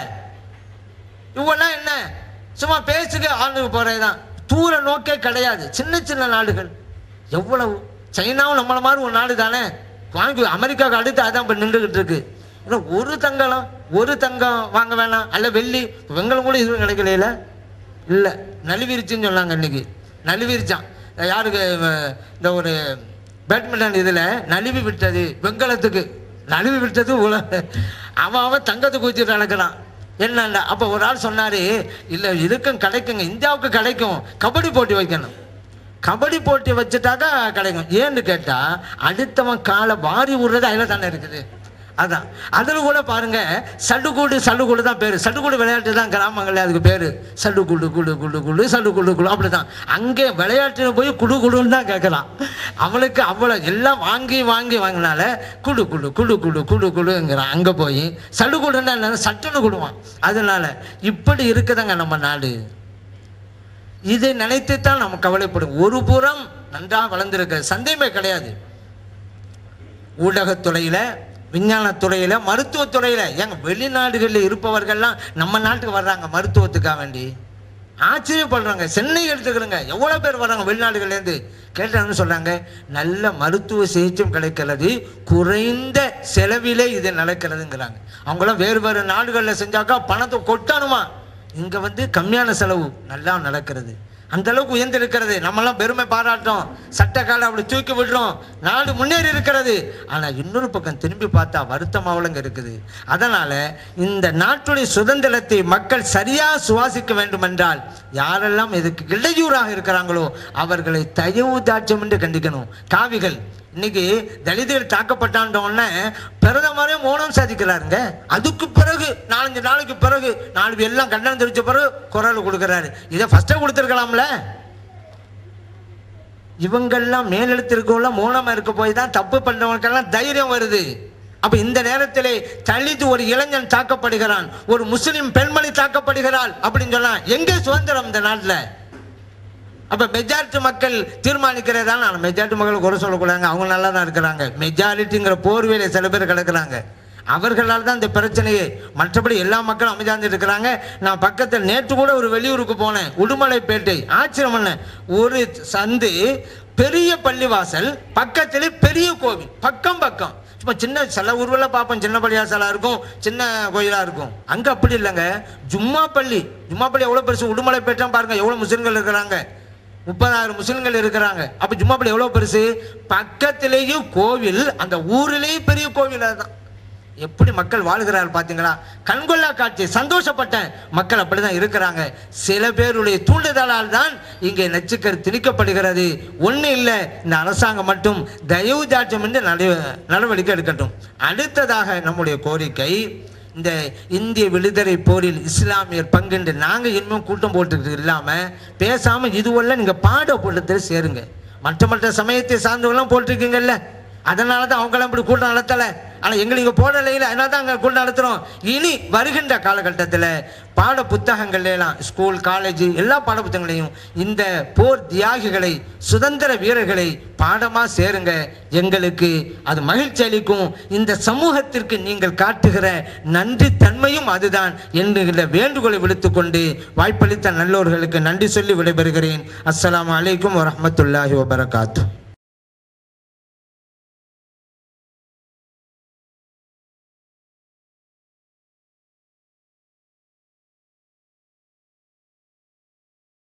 இவெல்லாம் என்ன சும்மா பேசுக ஆளுக்கு போறதுதான் தூர நோக்கே கிடையாது சின்ன சின்ன நாடுகள் எவ்வளவு சைனாவும் நம்மள மாதிரி ஒரு நாடு தானே வாங்கி அமெரிக்காவுக்கு அடுத்து அதான் இப்போ நின்றுகிட்டு இருக்கு இன்னும் ஒரு தங்கம் ஒரு தங்கம் வாங்க வேணாம் அல்ல வெள்ளி வெங்கலம் கூட இதுவும் கிடைக்கல இல்லை நழுவிருச்சுன்னு சொன்னாங்க இன்னைக்கு நழுவிருச்சான் யாருக்கு அஹ், இந்த ஒரு பேட்மிண்டன் இதில் நழுவி விட்டது வெங்கலத்துக்கு நழுவி விட்டது உல அவன் அவன் தங்கத்தை குதிச்சுட்டு நடக்கிறான் என்னண்டா அப்போ ஒரு ஆள் சொன்னார் இல்லை இதுக்கும் கிடைக்குங்க இந்தியாவுக்கு கிடைக்கும் கபடி போட்டி வைக்கணும் கபடி போட்டி வச்சுட்டாக்கா கிடைக்கும் ஏன்னு கேட்டால் அடுத்தவன் காலை வாரி விடுறது அதில் தானே இருக்குது அதான் அதில் கூட பாருங்க சடுகுடு சடுகுடு தான் பேர் சடுகுடு விளையாட்டு தான் கிராமங்கள்ல அதுக்கு பேர் சடுகுடு குடு குடு குடு சடுகுடு குடு அப்படி தான் அங்கே விளையாட்டு போய் குடு குடுன்னு தான் கேட்கலாம் அவளுக்கு அவ்வளோ எல்லாம் வாங்கி வாங்கி வாங்கினால குடு குடு குடு குடு குடு குடுங்கிறான் அங்கே போய் சடுகுடுன்னா என்ன சட்டுன்னு குடுவான் அதனால இப்படி இருக்குதுங்க நம்ம நாடு இதை நினைத்துத்தான் நம்ம கவலைப்படும் ஒரு புறம் நன்றாக வளர்ந்திருக்க சந்தேகமே கிடையாது ஊடகத்துறையில் விஞ்ஞானத்துறையில் மருத்துவத்துறையில் ஏங்க வெளிநாடுகளில் இருப்பவர்கள்லாம் நம்ம நாட்டுக்கு வர்றாங்க மருத்துவத்துக்காக வேண்டி ஆச்சரியப்படுறாங்க சென்னை எடுத்துக்கிறோங்க எவ்வளோ பேர் வர்றாங்க வெளிநாடுகள்லேருந்து கேட்டாங்கன்னு சொல்கிறாங்க நல்ல மருத்துவ சிகிச்சையும் கிடைக்கிறது குறைந்த செலவிலே இது நடக்கிறதுங்கிறாங்க அவங்களாம் வேறு வேறு நாடுகளில் செஞ்சாக்கா பணத்தை கொட்டணுமா இங்கே வந்து கம்மியான செலவு நல்லா நடக்கிறது அந்த அளவுக்கு உயர்ந்திருக்கிறது நம்மலாம் பெருமை பாராட்டோம் சட்டக்கால அப்படி தூக்கி விடுறோம் நாடு முன்னேறி இருக்கிறது ஆனால் இன்னொரு பக்கம் திரும்பி பார்த்தா வருத்தமாவலங்க இருக்குது அதனால இந்த நாட்டுடைய சுதந்திரத்தை மக்கள் சரியா சுவாசிக்க வேண்டும் என்றால் யாரெல்லாம் இதுக்கு இடையூறாக இருக்கிறாங்களோ அவர்களை தயவு தாட்சம் என்று கண்டிக்கணும் காவிகள் இன்னைக்கு தலிதர்கள் தாக்கப்பட்டான்ற உடனே பிரதமரே மௌனம் சாதிக்கிறாருங்க அதுக்கு பிறகு நாலஞ்சு நாளைக்கு பிறகு நாலு பேர் எல்லாம் கண்டனம் தெரிவிச்ச பிறகு குரல் கொடுக்குறாரு இதை ஃபர்ஸ்டே கொடுத்துருக்கலாம்ல இவங்கெல்லாம் மேலெழுத்திருக்கவங்கள மௌனமா இருக்க போய் தான் தப்பு பண்றவங்களுக்கெல்லாம் தைரியம் வருது அப்ப இந்த நேரத்திலே தலித் ஒரு இளைஞன் தாக்கப்படுகிறான் ஒரு முஸ்லிம் பெண்மணி தாக்கப்படுகிறாள் அப்படின்னு சொன்னா எங்கே சுதந்திரம் இந்த நாட்டுல அப்ப மெஜாரிட்டி மக்கள் தீர்மானிக்கிறதா நான் மெஜாரிட்டி மக்கள் குறை சொல்லக்கூடாதுங்க அவங்க நல்லா தான் இருக்கிறாங்க மெஜாரிட்டிங்கிற போர்வையில சில பேர் கிடக்குறாங்க அவர்களால் தான் இந்த பிரச்சனையே மற்றபடி எல்லா மக்களும் அமைதியாந்து இருக்கிறாங்க நான் பக்கத்தில் நேற்று கூட ஒரு வெளியூருக்கு போனேன் உடுமலைப்பேட்டை ஆச்சரியம் பண்ணேன் ஒரு சந்து பெரிய பள்ளிவாசல் பக்கத்திலே பெரிய கோவில் பக்கம் பக்கம் சும்மா சின்ன சில ஊர்வலம் பார்ப்போம் சின்ன பள்ளியாசலாக இருக்கும் சின்ன கோயிலாக இருக்கும் அங்கே அப்படி இல்லைங்க ஜும்மா பள்ளி ஜும்மா பள்ளி எவ்வளோ பெருசு உடுமலைப்பேட்டை பாருங்க எவ்வளோ முஸ்லிம்கள் இருக்கிறாங்க முப்பதாயிரம் முஸ்லிம்கள் இருக்கிறாங்க அப்ப ஜும்மா பள்ளி எவ்வளவு பெருசு பக்கத்திலேயும் கோவில் அந்த ஊரிலேயே பெரிய கோவில் அதுதான் எப்படி மக்கள் வாழ்கிறார்கள் பாத்தீங்களா கண்கொள்ளா காட்சி சந்தோஷப்பட்டேன் மக்கள் அப்படிதான் இருக்கிறாங்க சில பேருடைய தூண்டுதலால் தான் இங்கே நச்சுக்கர் திணிக்கப்படுகிறது ஒண்ணு இல்லை இந்த அரசாங்கம் மட்டும் தயவு தாட்சம் என்று நட- நடவடிக்கை எடுக்கட்டும் அடுத்ததாக நம்முடைய கோரிக்கை இந்த இந்திய விடுதலை போரில் இஸ்லாமியர் பங்குண்டு நாங்கள் இன்னும் கூட்டம் போட்டுக்கிட்டு இல்லாமல் பேசாமல் இதுவெல்லாம் நீங்கள் பாட போட்டத்தில் சேருங்க மற்ற மற்ற சமயத்தை சார்ந்தவெல்லாம் போட்டிருக்கீங்கல்ல அதனால தான் அவங்களாம் இப்படி கூட்டம் நடத்தலை ஆனால் எங்களுக்கு இங்கே போடலையில் அதனால தான் அங்கே கூட்டம் நடத்துகிறோம் இனி வருகின்ற காலகட்டத்தில் பாட புத்தகங்கள்ல எல்லாம் ஸ்கூல் காலேஜ் எல்லா பாட புத்தகங்களையும் இந்த போர் தியாகிகளை சுதந்திர வீரர்களை பாடமா சேருங்க எங்களுக்கு அது மகிழ்ச்சி அளிக்கும் இந்த சமூகத்திற்கு நீங்கள் காட்டுகிற நன்றி தன்மையும் அதுதான் என்கிற வேண்டுகோளை விடுத்துக்கொண்டு வாய்ப்பளித்த நல்லோர்களுக்கு நன்றி சொல்லி விடைபெறுகிறேன் அஸ்ஸலாமு அலைக்கும் வரஹ்மத்துல்லாஹி வபரகாத்து